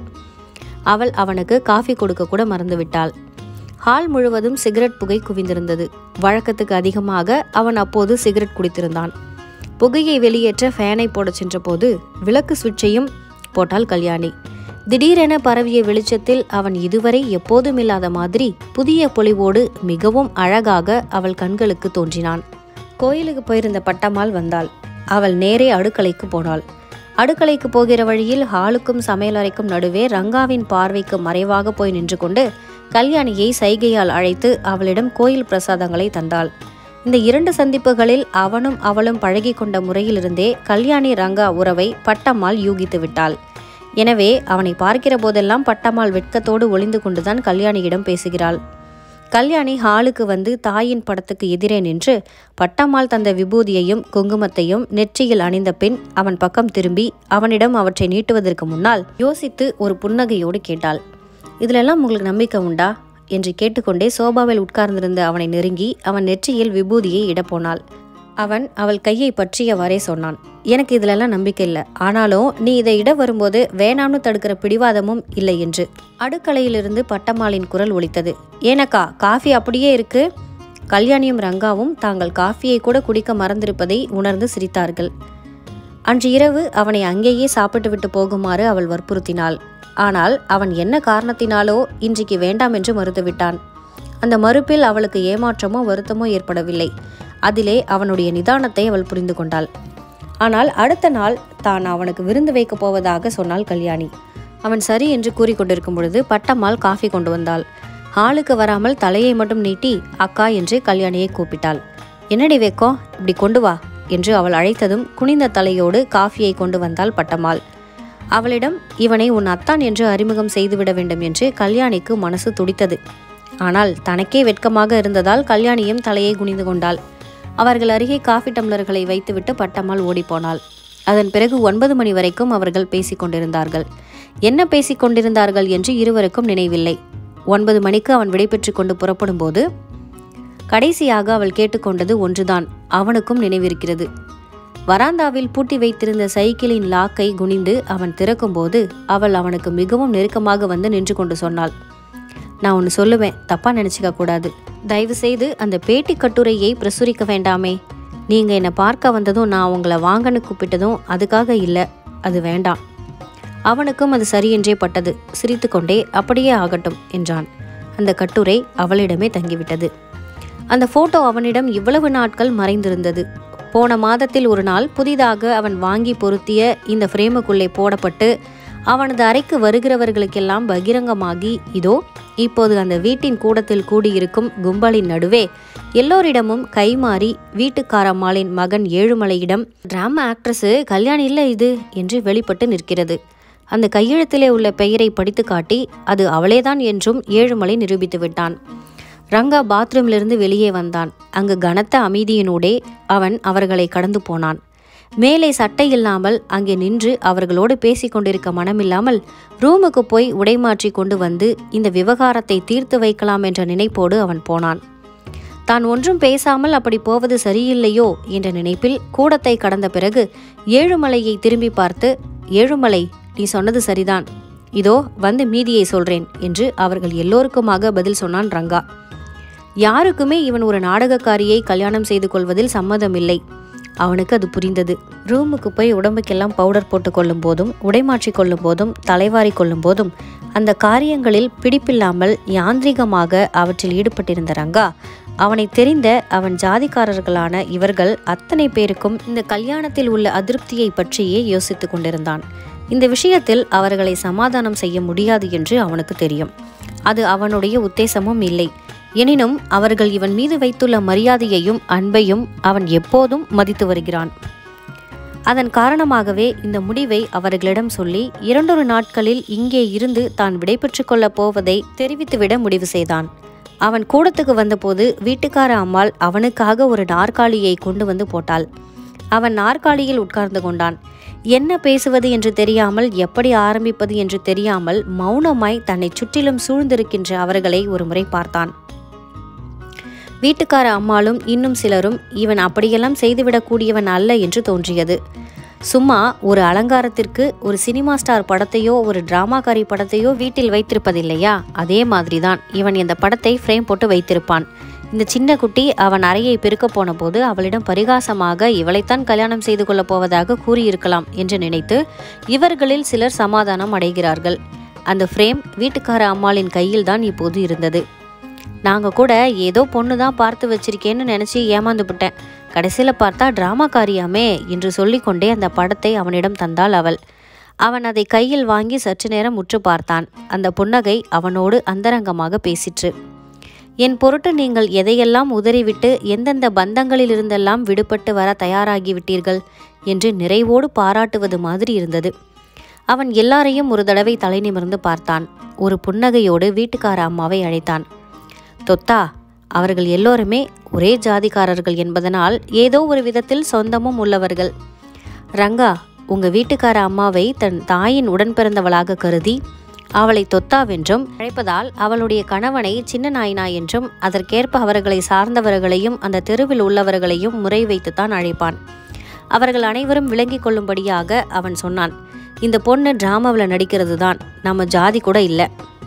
அவள் அவனுக்கு காஃபி கொடுக்க கூட மறந்துவிட்டாள் ஹால் முழுவதும் சிகரெட் புகை குவிந்திருந்தது வழக்கத்துக்கு அதிகமாக அவன் அப்போது சிகரெட் குடித்திருந்தான் புகையை வெளியேற்ற ஃபேனை போடச் சென்றபோது விளக்கு சுவிட்சையும் போட்டாள் கல்யாணி திடீரென பரவிய வெளிச்சத்தில் அவன் இதுவரை எப்போதும் இல்லாத மாதிரி புதிய பொலிவோடு மிகவும் அழகாக அவள் கண்களுக்கு தோன்றினான் கோயிலுக்கு போயிருந்த பட்டம்மாள் வந்தாள் அவள் நேரே அடுக்கலைக்கு போனாள் அடுக்கலைக்கு போகிற வழியில் ஹாலுக்கும் சமையலறைக்கும் நடுவே ரங்காவின் பார்வைக்கு மறைவாக போய் நின்று கொண்டு கல்யாணியை சைகையால் அழைத்து அவளிடம் கோயில் பிரசாதங்களை தந்தாள் இந்த இரண்டு சந்திப்புகளில் அவனும் அவளும் பழகி கொண்ட முறையிலிருந்தே கல்யாணி ரங்கா உறவை பட்டம்மாள் யூகித்து விட்டாள் எனவே அவனை பார்க்கிற போதெல்லாம் பட்டம்மாள் வெட்கத்தோடு ஒளிந்து கொண்டுதான் கல்யாணியிடம் பேசுகிறாள் கல்யாணி ஹாலுக்கு வந்து தாயின் படத்துக்கு எதிரே நின்று பட்டம்மாள் தந்த விபூதியையும் குங்குமத்தையும் நெற்றியில் அணிந்த பின் அவன் பக்கம் திரும்பி அவனிடம் அவற்றை நீட்டுவதற்கு முன்னால் யோசித்து ஒரு புன்னகையோடு கேட்டாள் இதிலெல்லாம் உங்களுக்கு நம்பிக்கை உண்டா என்று கேட்டுக்கொண்டே சோபாவில் உட்கார்ந்திருந்த அவனை நெருங்கி அவன் நெற்றியில் விபூதியை இடப்போனாள் அவன் அவள் கையை பற்றியவாறே சொன்னான் எனக்கு இதிலெல்லாம் நம்பிக்கை இல்லை ஆனாலும் நீ இதை இட வரும்போது வேணாம்னு தடுக்கிற பிடிவாதமும் இல்லை என்று அடுக்கலையிலிருந்து பட்டம்மாளின் குரல் ஒலித்தது ஏனக்கா காஃபி அப்படியே இருக்கு கல்யாணியும் ரங்காவும் தாங்கள் காஃபியை கூட குடிக்க மறந்திருப்பதை உணர்ந்து சிரித்தார்கள் அன்று இரவு அவனை அங்கேயே சாப்பிட்டு விட்டு போகுமாறு அவள் வற்புறுத்தினாள் ஆனால் அவன் என்ன காரணத்தினாலோ இன்றைக்கு வேண்டாம் என்று மறுத்துவிட்டான் அந்த மறுப்பில் அவளுக்கு ஏமாற்றமோ வருத்தமோ ஏற்படவில்லை அதிலே அவனுடைய நிதானத்தை அவள் புரிந்து கொண்டாள் ஆனால் அடுத்த நாள் தான் அவனுக்கு விருந்து வைக்கப் போவதாக சொன்னாள் கல்யாணி அவன் சரி என்று கூறிக்கொண்டிருக்கும் பொழுது பட்டம்மாள் காஃபி கொண்டு வந்தாள் ஹாலுக்கு வராமல் தலையை மட்டும் நீட்டி அக்கா என்று கல்யாணியை கூப்பிட்டாள் என்னடி வைக்கோம் இப்படி கொண்டு வா என்று அவள் அழைத்ததும் குனிந்த தலையோடு காஃபியை கொண்டு வந்தாள் பட்டம்மாள் அவளிடம் இவனை உன் அத்தான் என்று அறிமுகம் செய்துவிட வேண்டும் என்று கல்யாணிக்கு மனசு துடித்தது ஆனால் தனக்கே வெட்கமாக இருந்ததால் கல்யாணியும் தலையை குனிந்து கொண்டாள் அவர்கள் அருகே காஃபி டம்ளர்களை வைத்துவிட்டு பட்டம்மாள் ஓடிப்போனாள் அதன் பிறகு ஒன்பது மணி வரைக்கும் அவர்கள் பேசிக் கொண்டிருந்தார்கள் என்ன பேசிக் கொண்டிருந்தார்கள் என்று இருவருக்கும் நினைவில்லை ஒன்பது மணிக்கு அவன் விடைபெற்று கொண்டு புறப்படும்போது கடைசியாக அவள் கேட்டுக்கொண்டது ஒன்றுதான் அவனுக்கும் நினைவிருக்கிறது வராந்தாவில் பூட்டி வைத்திருந்த சைக்கிளின் லாக்கை குனிந்து அவன் திறக்கும்போது அவள் அவனுக்கு மிகவும் நெருக்கமாக வந்து நின்று கொண்டு சொன்னாள் நான் ஒன்று சொல்லுவேன் தப்பா நினைச்சுக்க கூடாது தயவு செய்து அந்த பேட்டி கட்டுரையை பிரசுரிக்க வேண்டாமே நீங்க என்னை பார்க்க வந்ததும் நான் உங்களை வாங்கன்னு கூப்பிட்டதும் அதுக்காக இல்லை அது வேண்டாம் அவனுக்கும் அது சரியென்றே பட்டது சிரித்துக்கொண்டே அப்படியே ஆகட்டும் என்றான் அந்த கட்டுரை அவளிடமே தங்கிவிட்டது அந்த போட்டோ அவனிடம் இவ்வளவு நாட்கள் மறைந்திருந்தது போன மாதத்தில் ஒரு நாள் புதிதாக அவன் வாங்கி பொருத்திய இந்த ஃப்ரேமுக்குள்ளே போடப்பட்டு அவனது அறைக்கு வருகிறவர்களுக்கெல்லாம் பகிரங்கமாகி இதோ இப்போது அந்த வீட்டின் கூடத்தில் கூடியிருக்கும் கும்பலின் நடுவே எல்லோரிடமும் கைமாறி வீட்டுக்காரம்மாளின் மகன் ஏழுமலையிடம் டிராமா ஆக்ட்ரஸு கல்யாணி இல்லை இது என்று வெளிப்பட்டு நிற்கிறது அந்த கையெழுத்திலே உள்ள பெயரை படித்து காட்டி அது அவளேதான் என்றும் ஏழுமலை நிரூபித்து விட்டான் ரங்கா பாத்ரூமிலிருந்து வெளியே வந்தான் அங்கு கனத்த அமைதியினூடே அவன் அவர்களை கடந்து போனான் மேலே சட்டை இல்லாமல் அங்கே நின்று அவர்களோடு பேசிக் கொண்டிருக்க மனமில்லாமல் ரூமுக்கு போய் உடைமாற்றி கொண்டு வந்து இந்த விவகாரத்தை தீர்த்து வைக்கலாம் என்ற நினைப்போடு அவன் போனான் தான் ஒன்றும் பேசாமல் அப்படி போவது சரியில்லையோ என்ற நினைப்பில் கூடத்தை கடந்த பிறகு ஏழுமலையை திரும்பி பார்த்து ஏழுமலை நீ சொன்னது சரிதான் இதோ வந்து மீதியை சொல்றேன் என்று அவர்கள் எல்லோருக்குமாக பதில் சொன்னான் ரங்கா யாருக்குமே இவன் ஒரு நாடகக்காரியை கல்யாணம் செய்து கொள்வதில் சம்மதமில்லை அவனுக்கு அது புரிந்தது ரூமுக்கு போய் உடம்புக்கெல்லாம் பவுடர் போட்டு கொள்ளும் போதும் உடைமாற்றிக் கொள்ளும் போதும் தலைவாரி கொள்ளும் போதும் அந்த காரியங்களில் பிடிப்பில்லாமல் யாந்திரிகமாக அவற்றில் ஈடுபட்டிருந்த ரங்கா அவனை தெரிந்த அவன் ஜாதிக்காரர்களான இவர்கள் அத்தனை பேருக்கும் இந்த கல்யாணத்தில் உள்ள அதிருப்தியை பற்றியே யோசித்துக் கொண்டிருந்தான் இந்த விஷயத்தில் அவர்களை சமாதானம் செய்ய முடியாது என்று அவனுக்கு தெரியும் அது அவனுடைய உத்தேசமும் இல்லை எனினும் அவர்கள் இவன் மீது வைத்துள்ள மரியாதையையும் அன்பையும் அவன் எப்போதும் மதித்து வருகிறான் அதன் காரணமாகவே இந்த முடிவை அவர்களிடம் சொல்லி இரண்டொரு நாட்களில் இங்கே இருந்து தான் விடைபெற்று கொள்ளப் போவதை தெரிவித்துவிட முடிவு செய்தான் அவன் கூடத்துக்கு வந்தபோது வீட்டுக்கார அம்மாள் அவனுக்காக ஒரு நாற்காலியை கொண்டு வந்து போட்டாள் அவன் நாற்காலியில் உட்கார்ந்து கொண்டான் என்ன பேசுவது என்று தெரியாமல் எப்படி ஆரம்பிப்பது என்று தெரியாமல் மௌனமாய் தன்னை சுற்றிலும் சூழ்ந்திருக்கின்ற அவர்களை ஒருமுறை பார்த்தான் வீட்டுக்கார அம்மாளும் இன்னும் சிலரும் இவன் அப்படியெல்லாம் செய்துவிடக்கூடியவன் அல்ல என்று தோன்றியது சும்மா ஒரு அலங்காரத்திற்கு ஒரு சினிமா ஸ்டார் படத்தையோ ஒரு டிராமாக்காரி படத்தையோ வீட்டில் வைத்திருப்பதில்லையா அதே மாதிரிதான் இவன் இந்த படத்தை ஃப்ரேம் போட்டு வைத்திருப்பான் இந்த சின்ன குட்டி அவன் அறையை பெருக்க போன போது அவளிடம் பரிகாசமாக இவளைத்தான் கல்யாணம் செய்து கொள்ளப் போவதாக கூறியிருக்கலாம் என்று நினைத்து இவர்களில் சிலர் சமாதானம் அடைகிறார்கள் அந்த ஃப்ரேம் வீட்டுக்கார அம்மாளின் கையில் தான் இப்போது இருந்தது நாங்கள் கூட ஏதோ பொண்ணு தான் பார்த்து வச்சிருக்கேன்னு நினச்சி ஏமாந்துவிட்டேன் கடைசியில் பார்த்தா டிராமாக்காரியாமே என்று சொல்லிக்கொண்டே அந்த படத்தை அவனிடம் தந்தாள் அவள் அவன் அதை கையில் வாங்கி சற்று நேரம் உற்று பார்த்தான் அந்த புன்னகை அவனோடு அந்தரங்கமாக பேசிற்று என் பொருட்டு நீங்கள் எதையெல்லாம் உதறிவிட்டு எந்தெந்த பந்தங்களிலிருந்தெல்லாம் விடுபட்டு வர தயாராகிவிட்டீர்கள் என்று நிறைவோடு பாராட்டுவது மாதிரி இருந்தது அவன் எல்லாரையும் ஒரு தடவை தலை நிமிர்ந்து பார்த்தான் ஒரு புன்னகையோடு வீட்டுக்கார அம்மாவை அழைத்தான் தொத்தா அவர்கள் எல்லோருமே ஒரே ஜாதிக்காரர்கள் என்பதனால் ஏதோ ஒரு விதத்தில் சொந்தமும் உள்ளவர்கள் ரங்கா உங்க வீட்டுக்கார அம்மாவை தன் தாயின் உடன் பிறந்தவளாக கருதி அவளை தொத்தாவென்றும் அழைப்பதால் அவளுடைய கணவனை சின்ன நாயினா என்றும் அதற்கேற்ப அவர்களை சார்ந்தவர்களையும் அந்த தெருவில் உள்ளவர்களையும் முறை வைத்துத்தான் அழைப்பான் அவர்கள் அனைவரும் விளங்கிக் கொள்ளும்படியாக அவன் சொன்னான் இந்த பொண்ணு டிராமாவில் நடிக்கிறது தான் நம்ம ஜாதி கூட இல்லை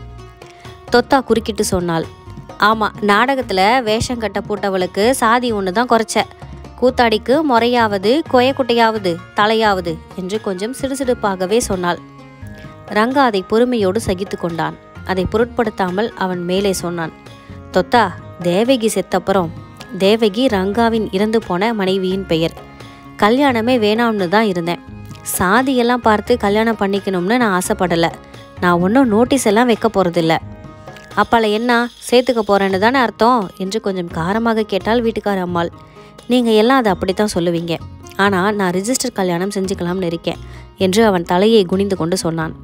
தொத்தா குறுக்கிட்டு சொன்னாள் ஆமாம் நாடகத்தில் வேஷம் கட்ட போட்டவளுக்கு சாதி ஒன்று தான் குறைச்ச கூத்தாடிக்கு முறையாவது கொயக்குட்டையாவது தலையாவது என்று கொஞ்சம் சிடுசிடுப்பாகவே சொன்னாள் ரங்கா அதை பொறுமையோடு சகித்து கொண்டான் அதை பொருட்படுத்தாமல் அவன் மேலே சொன்னான் தொத்தா தேவகி செத்தப்புறம் தேவகி ரங்காவின் இறந்து போன மனைவியின் பெயர் கல்யாணமே வேணாம்னு தான் இருந்தேன் சாதியெல்லாம் பார்த்து கல்யாணம் பண்ணிக்கணும்னு நான் ஆசைப்படலை நான் ஒன்றும் நோட்டீஸ் எல்லாம் வைக்க போகிறதில்ல அப்பால என்ன சேர்த்துக்க போறேன்னு தானே அர்த்தம் என்று கொஞ்சம் காரமாக கேட்டால் வீட்டுக்கார அம்மாள் நீங்கள் எல்லாம் அதை அப்படித்தான் சொல்லுவீங்க ஆனால் நான் ரிஜிஸ்டர் கல்யாணம் செஞ்சுக்கலாம்னு இருக்கேன் என்று அவன் தலையை குனிந்து கொண்டு சொன்னான்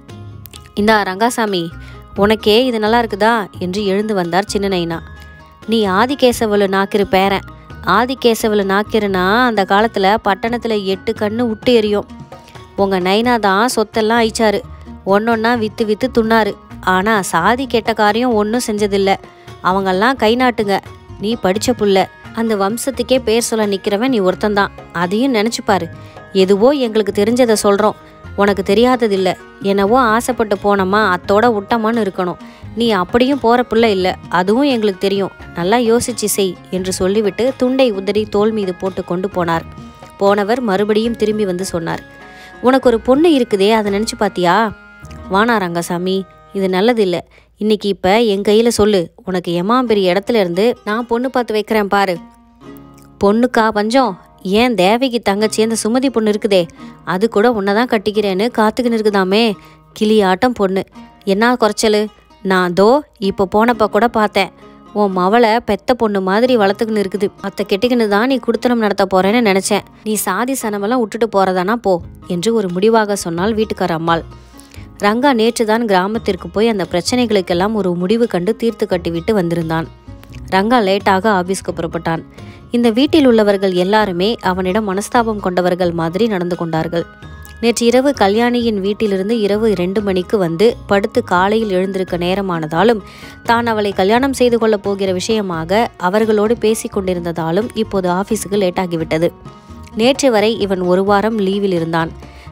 இந்தா ரங்காசாமி உனக்கே இது நல்லா இருக்குதா என்று எழுந்து வந்தார் சின்ன நைனா நீ ஆதிகேசவலு நாக்கிரு பேரன் ஆதிகேசவலு நாக்கிருனா அந்த காலத்தில் பட்டணத்தில் எட்டு கண்ணு விட்டு எரியும் உங்கள் நைனா தான் சொத்தெல்லாம் அழிச்சாரு ஒன்னொன்னா விற்று விற்று துண்ணாரு ஆனால் சாதி கெட்ட காரியம் ஒன்றும் செஞ்சதில்ல அவங்கெல்லாம் கை நாட்டுங்க நீ படித்த புள்ள அந்த வம்சத்துக்கே பேர் சொல்ல நிற்கிறவன் நீ ஒருத்தந்தான் அதையும் நினச்சி பாரு எதுவோ எங்களுக்கு தெரிஞ்சதை சொல்கிறோம் உனக்கு தெரியாததில்ல என்னவோ ஆசைப்பட்டு போனோமா அத்தோட விட்டமான்னு இருக்கணும் நீ அப்படியும் போகிற புள்ள இல்லை அதுவும் எங்களுக்கு தெரியும் நல்லா யோசிச்சு செய் என்று சொல்லிவிட்டு துண்டை உதறி தோல் மீது போட்டு கொண்டு போனார் போனவர் மறுபடியும் திரும்பி வந்து சொன்னார் உனக்கு ஒரு பொண்ணு இருக்குதே அதை நினச்சி பாத்தியா வானா ரங்கசாமி இது நல்லதில்லை இன்னைக்கு இப்போ என் கையில் சொல்லு உனக்கு எமாம் பெரிய இடத்துல இருந்து நான் பொண்ணு பார்த்து வைக்கிறேன் பாரு பொண்ணுக்கா பஞ்சம் ஏன் தேவைக்கு தங்கச்சி அந்த சுமதி பொண்ணு இருக்குதே அது கூட உன்னை தான் கட்டிக்கிறேன்னு காத்துக்கின்னு இருக்குதாமே கிளி ஆட்டம் பொண்ணு என்ன குறைச்சலு நான் தோ இப்போ போனப்ப கூட பார்த்தேன் உன் மவளை பெத்த பொண்ணு மாதிரி வளர்த்துக்கின்னு இருக்குது அத்தை கெட்டிக்கின்னு தான் நீ குடுத்தனம் நடத்த போறேன்னு நினைச்சேன் நீ சாதி சனமெல்லாம் விட்டுட்டு போறதானா போ என்று ஒரு முடிவாக சொன்னால் வீட்டுக்கார அம்மாள் ரங்கா நேற்றுதான் கிராமத்திற்கு போய் அந்த பிரச்சனைகளுக்கெல்லாம் ஒரு முடிவு கண்டு தீர்த்து கட்டிவிட்டு வந்திருந்தான் ரங்கா லேட்டாக ஆபீஸ்க்கு புறப்பட்டான் இந்த வீட்டில் உள்ளவர்கள் எல்லாருமே அவனிடம் மனஸ்தாபம் கொண்டவர்கள் மாதிரி நடந்து கொண்டார்கள் நேற்று இரவு கல்யாணியின் வீட்டிலிருந்து இரவு இரண்டு மணிக்கு வந்து படுத்து காலையில் எழுந்திருக்க நேரமானதாலும் தான் அவளை கல்யாணம் செய்து கொள்ளப் போகிற விஷயமாக அவர்களோடு பேசிக் கொண்டிருந்ததாலும் இப்போது ஆபீஸுக்கு லேட்டாகிவிட்டது நேற்று வரை இவன் ஒரு வாரம் லீவில் இருந்தான்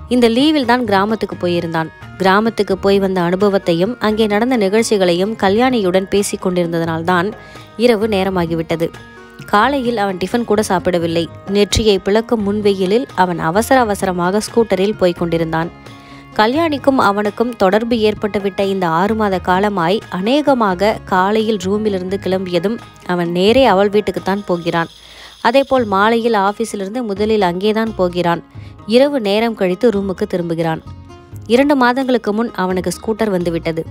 இந்த லீவில் தான் கிராமத்துக்கு போயிருந்தான் கிராமத்துக்கு போய் வந்த அனுபவத்தையும் அங்கே நடந்த நிகழ்ச்சிகளையும் கல்யாணியுடன் பேசி கொண்டிருந்ததனால்தான் இரவு நேரமாகிவிட்டது காலையில் அவன் டிஃபன் கூட சாப்பிடவில்லை நெற்றியை பிளக்கும் முன்வெயிலில் அவன் அவசர அவசரமாக ஸ்கூட்டரில் போய்க் கொண்டிருந்தான் கல்யாணிக்கும் அவனுக்கும் தொடர்பு ஏற்பட்டுவிட்ட இந்த ஆறு மாத காலமாய் அநேகமாக காலையில் ரூமிலிருந்து கிளம்பியதும் அவன் நேரே அவள் வீட்டுக்குத்தான் போகிறான் அதேபோல் மாலையில் ஆபீஸிலிருந்து முதலில் அங்கேதான் போகிறான் இரவு நேரம் கழித்து ரூமுக்கு திரும்புகிறான் இரண்டு மாதங்களுக்கு முன் அவனுக்கு ஸ்கூட்டர் வந்துவிட்டது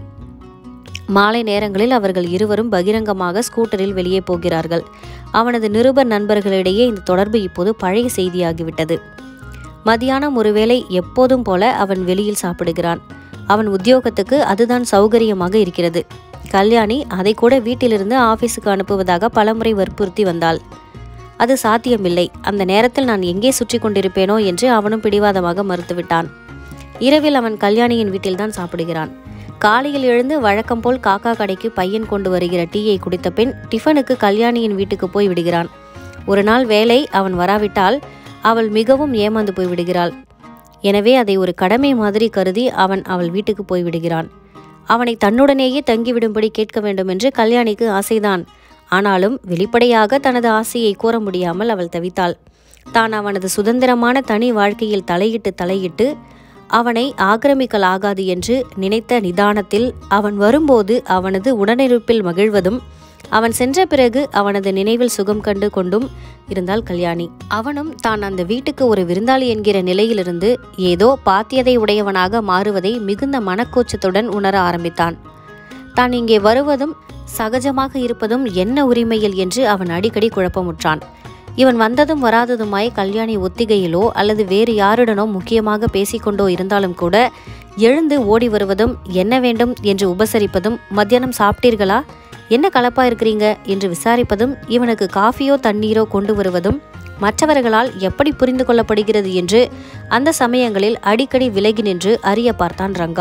மாலை நேரங்களில் அவர்கள் இருவரும் பகிரங்கமாக ஸ்கூட்டரில் வெளியே போகிறார்கள் அவனது நிருபர் நண்பர்களிடையே இந்த தொடர்பு இப்போது பழைய செய்தியாகிவிட்டது மதியானம் ஒருவேளை எப்போதும் போல அவன் வெளியில் சாப்பிடுகிறான் அவன் உத்தியோகத்துக்கு அதுதான் சௌகரியமாக இருக்கிறது கல்யாணி அதை கூட வீட்டிலிருந்து ஆபீஸுக்கு அனுப்புவதாக பலமுறை வற்புறுத்தி வந்தாள் அது சாத்தியமில்லை அந்த நேரத்தில் நான் எங்கே சுற்றி கொண்டிருப்பேனோ என்று அவனும் பிடிவாதமாக மறுத்துவிட்டான் இரவில் அவன் கல்யாணியின் வீட்டில்தான் சாப்பிடுகிறான் காலையில் எழுந்து வழக்கம் போல் காக்கா கடைக்கு பையன் கொண்டு வருகிற டீயை குடித்த பின் டிஃபனுக்கு கல்யாணியின் வீட்டுக்கு போய் விடுகிறான் ஒரு நாள் வேலை அவன் வராவிட்டால் அவள் மிகவும் ஏமாந்து போய் விடுகிறாள் எனவே அதை ஒரு கடமை மாதிரி கருதி அவன் அவள் வீட்டுக்கு போய் விடுகிறான் அவனை தன்னுடனேயே தங்கிவிடும்படி கேட்க வேண்டும் என்று கல்யாணிக்கு ஆசைதான் ஆனாலும் வெளிப்படையாக தனது ஆசையை கூற முடியாமல் அவள் தவித்தாள் தான் அவனது சுதந்திரமான தனி வாழ்க்கையில் தலையிட்டு தலையிட்டு அவனை ஆக்கிரமிக்கலாகாது என்று நினைத்த நிதானத்தில் அவன் வரும்போது அவனது உடனிருப்பில் மகிழ்வதும் அவன் சென்ற பிறகு அவனது நினைவில் சுகம் கண்டு கொண்டும் இருந்தாள் கல்யாணி அவனும் தான் அந்த வீட்டுக்கு ஒரு விருந்தாளி என்கிற நிலையிலிருந்து ஏதோ பாத்தியதை உடையவனாக மாறுவதை மிகுந்த மனக்கோச்சத்துடன் உணர ஆரம்பித்தான் தான் இங்கே வருவதும் சகஜமாக இருப்பதும் என்ன உரிமையில் என்று அவன் அடிக்கடி குழப்பமுற்றான் இவன் வந்ததும் வராததுமாய் கல்யாணி ஒத்திகையிலோ அல்லது வேறு யாருடனோ முக்கியமாக பேசிக்கொண்டோ இருந்தாலும் கூட எழுந்து ஓடி வருவதும் என்ன வேண்டும் என்று உபசரிப்பதும் மத்தியானம் சாப்பிட்டீர்களா என்ன கலப்பா இருக்கிறீங்க என்று விசாரிப்பதும் இவனுக்கு காஃபியோ தண்ணீரோ கொண்டு வருவதும் மற்றவர்களால் எப்படி புரிந்து கொள்ளப்படுகிறது என்று அந்த சமயங்களில் அடிக்கடி விலகி நின்று அறிய பார்த்தான் ரங்கா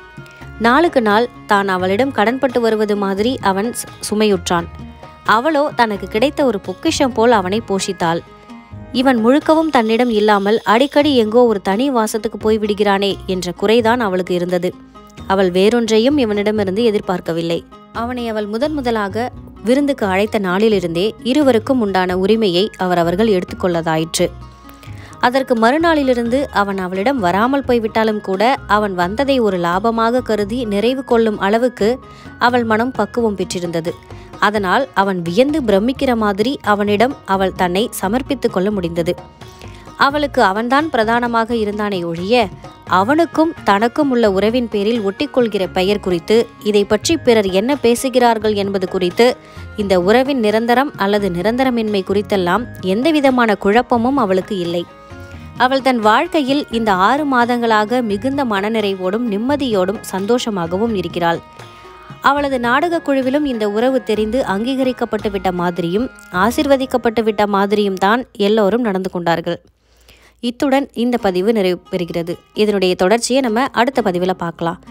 நாளுக்கு நாள் தான் அவளிடம் கடன்பட்டு வருவது மாதிரி அவன் சு- சுமையுற்றான் அவளோ தனக்கு கிடைத்த ஒரு பொக்கிஷம் போல் அவனை போஷித்தாள் இவன் முழுக்கவும் தன்னிடம் இல்லாமல் அடிக்கடி எங்கோ ஒரு தனி வாசத்துக்கு போய் விடுகிறானே என்ற குறைதான் அவளுக்கு இருந்தது அவள் வேறொன்றையும் இவனிடமிருந்து எதிர்பார்க்கவில்லை அவனை அவள் முதன் முதலாக விருந்துக்கு அழைத்த நாளிலிருந்தே இருவருக்கும் உண்டான உரிமையை அவர் அவர்கள் எடுத்துக்கொள்ளதாயிற்று அதற்கு மறுநாளிலிருந்து அவன் அவளிடம் வராமல் போய்விட்டாலும் கூட அவன் வந்ததை ஒரு லாபமாக கருதி நிறைவு கொள்ளும் அளவுக்கு அவள் மனம் பக்குவம் பெற்றிருந்தது அதனால் அவன் வியந்து பிரமிக்கிற மாதிரி அவனிடம் அவள் தன்னை சமர்ப்பித்துக் கொள்ள முடிந்தது அவளுக்கு அவன்தான் பிரதானமாக இருந்தானே ஒழிய அவனுக்கும் தனக்கும் உள்ள உறவின் பேரில் ஒட்டிக்கொள்கிற பெயர் குறித்து இதை பற்றி பிறர் என்ன பேசுகிறார்கள் என்பது குறித்து இந்த உறவின் நிரந்தரம் அல்லது நிரந்தரமின்மை குறித்தெல்லாம் எந்தவிதமான குழப்பமும் அவளுக்கு இல்லை அவள் தன் வாழ்க்கையில் இந்த ஆறு மாதங்களாக மிகுந்த மனநிறைவோடும் நிம்மதியோடும் சந்தோஷமாகவும் இருக்கிறாள் அவளது நாடகக் குழுவிலும் இந்த உறவு தெரிந்து அங்கீகரிக்கப்பட்டு விட்ட மாதிரியும் ஆசிர்வதிக்கப்பட்டு விட்ட மாதிரியும் தான் எல்லோரும் நடந்து கொண்டார்கள் இத்துடன் இந்த பதிவு நிறைவு பெறுகிறது இதனுடைய தொடர்ச்சியை நம்ம அடுத்த பதிவில் பார்க்கலாம்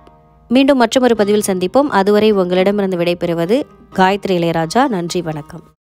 மீண்டும் மற்றொரு பதிவில் சந்திப்போம் அதுவரை உங்களிடமிருந்து விடைபெறுவது காயத்ரி இளையராஜா நன்றி வணக்கம்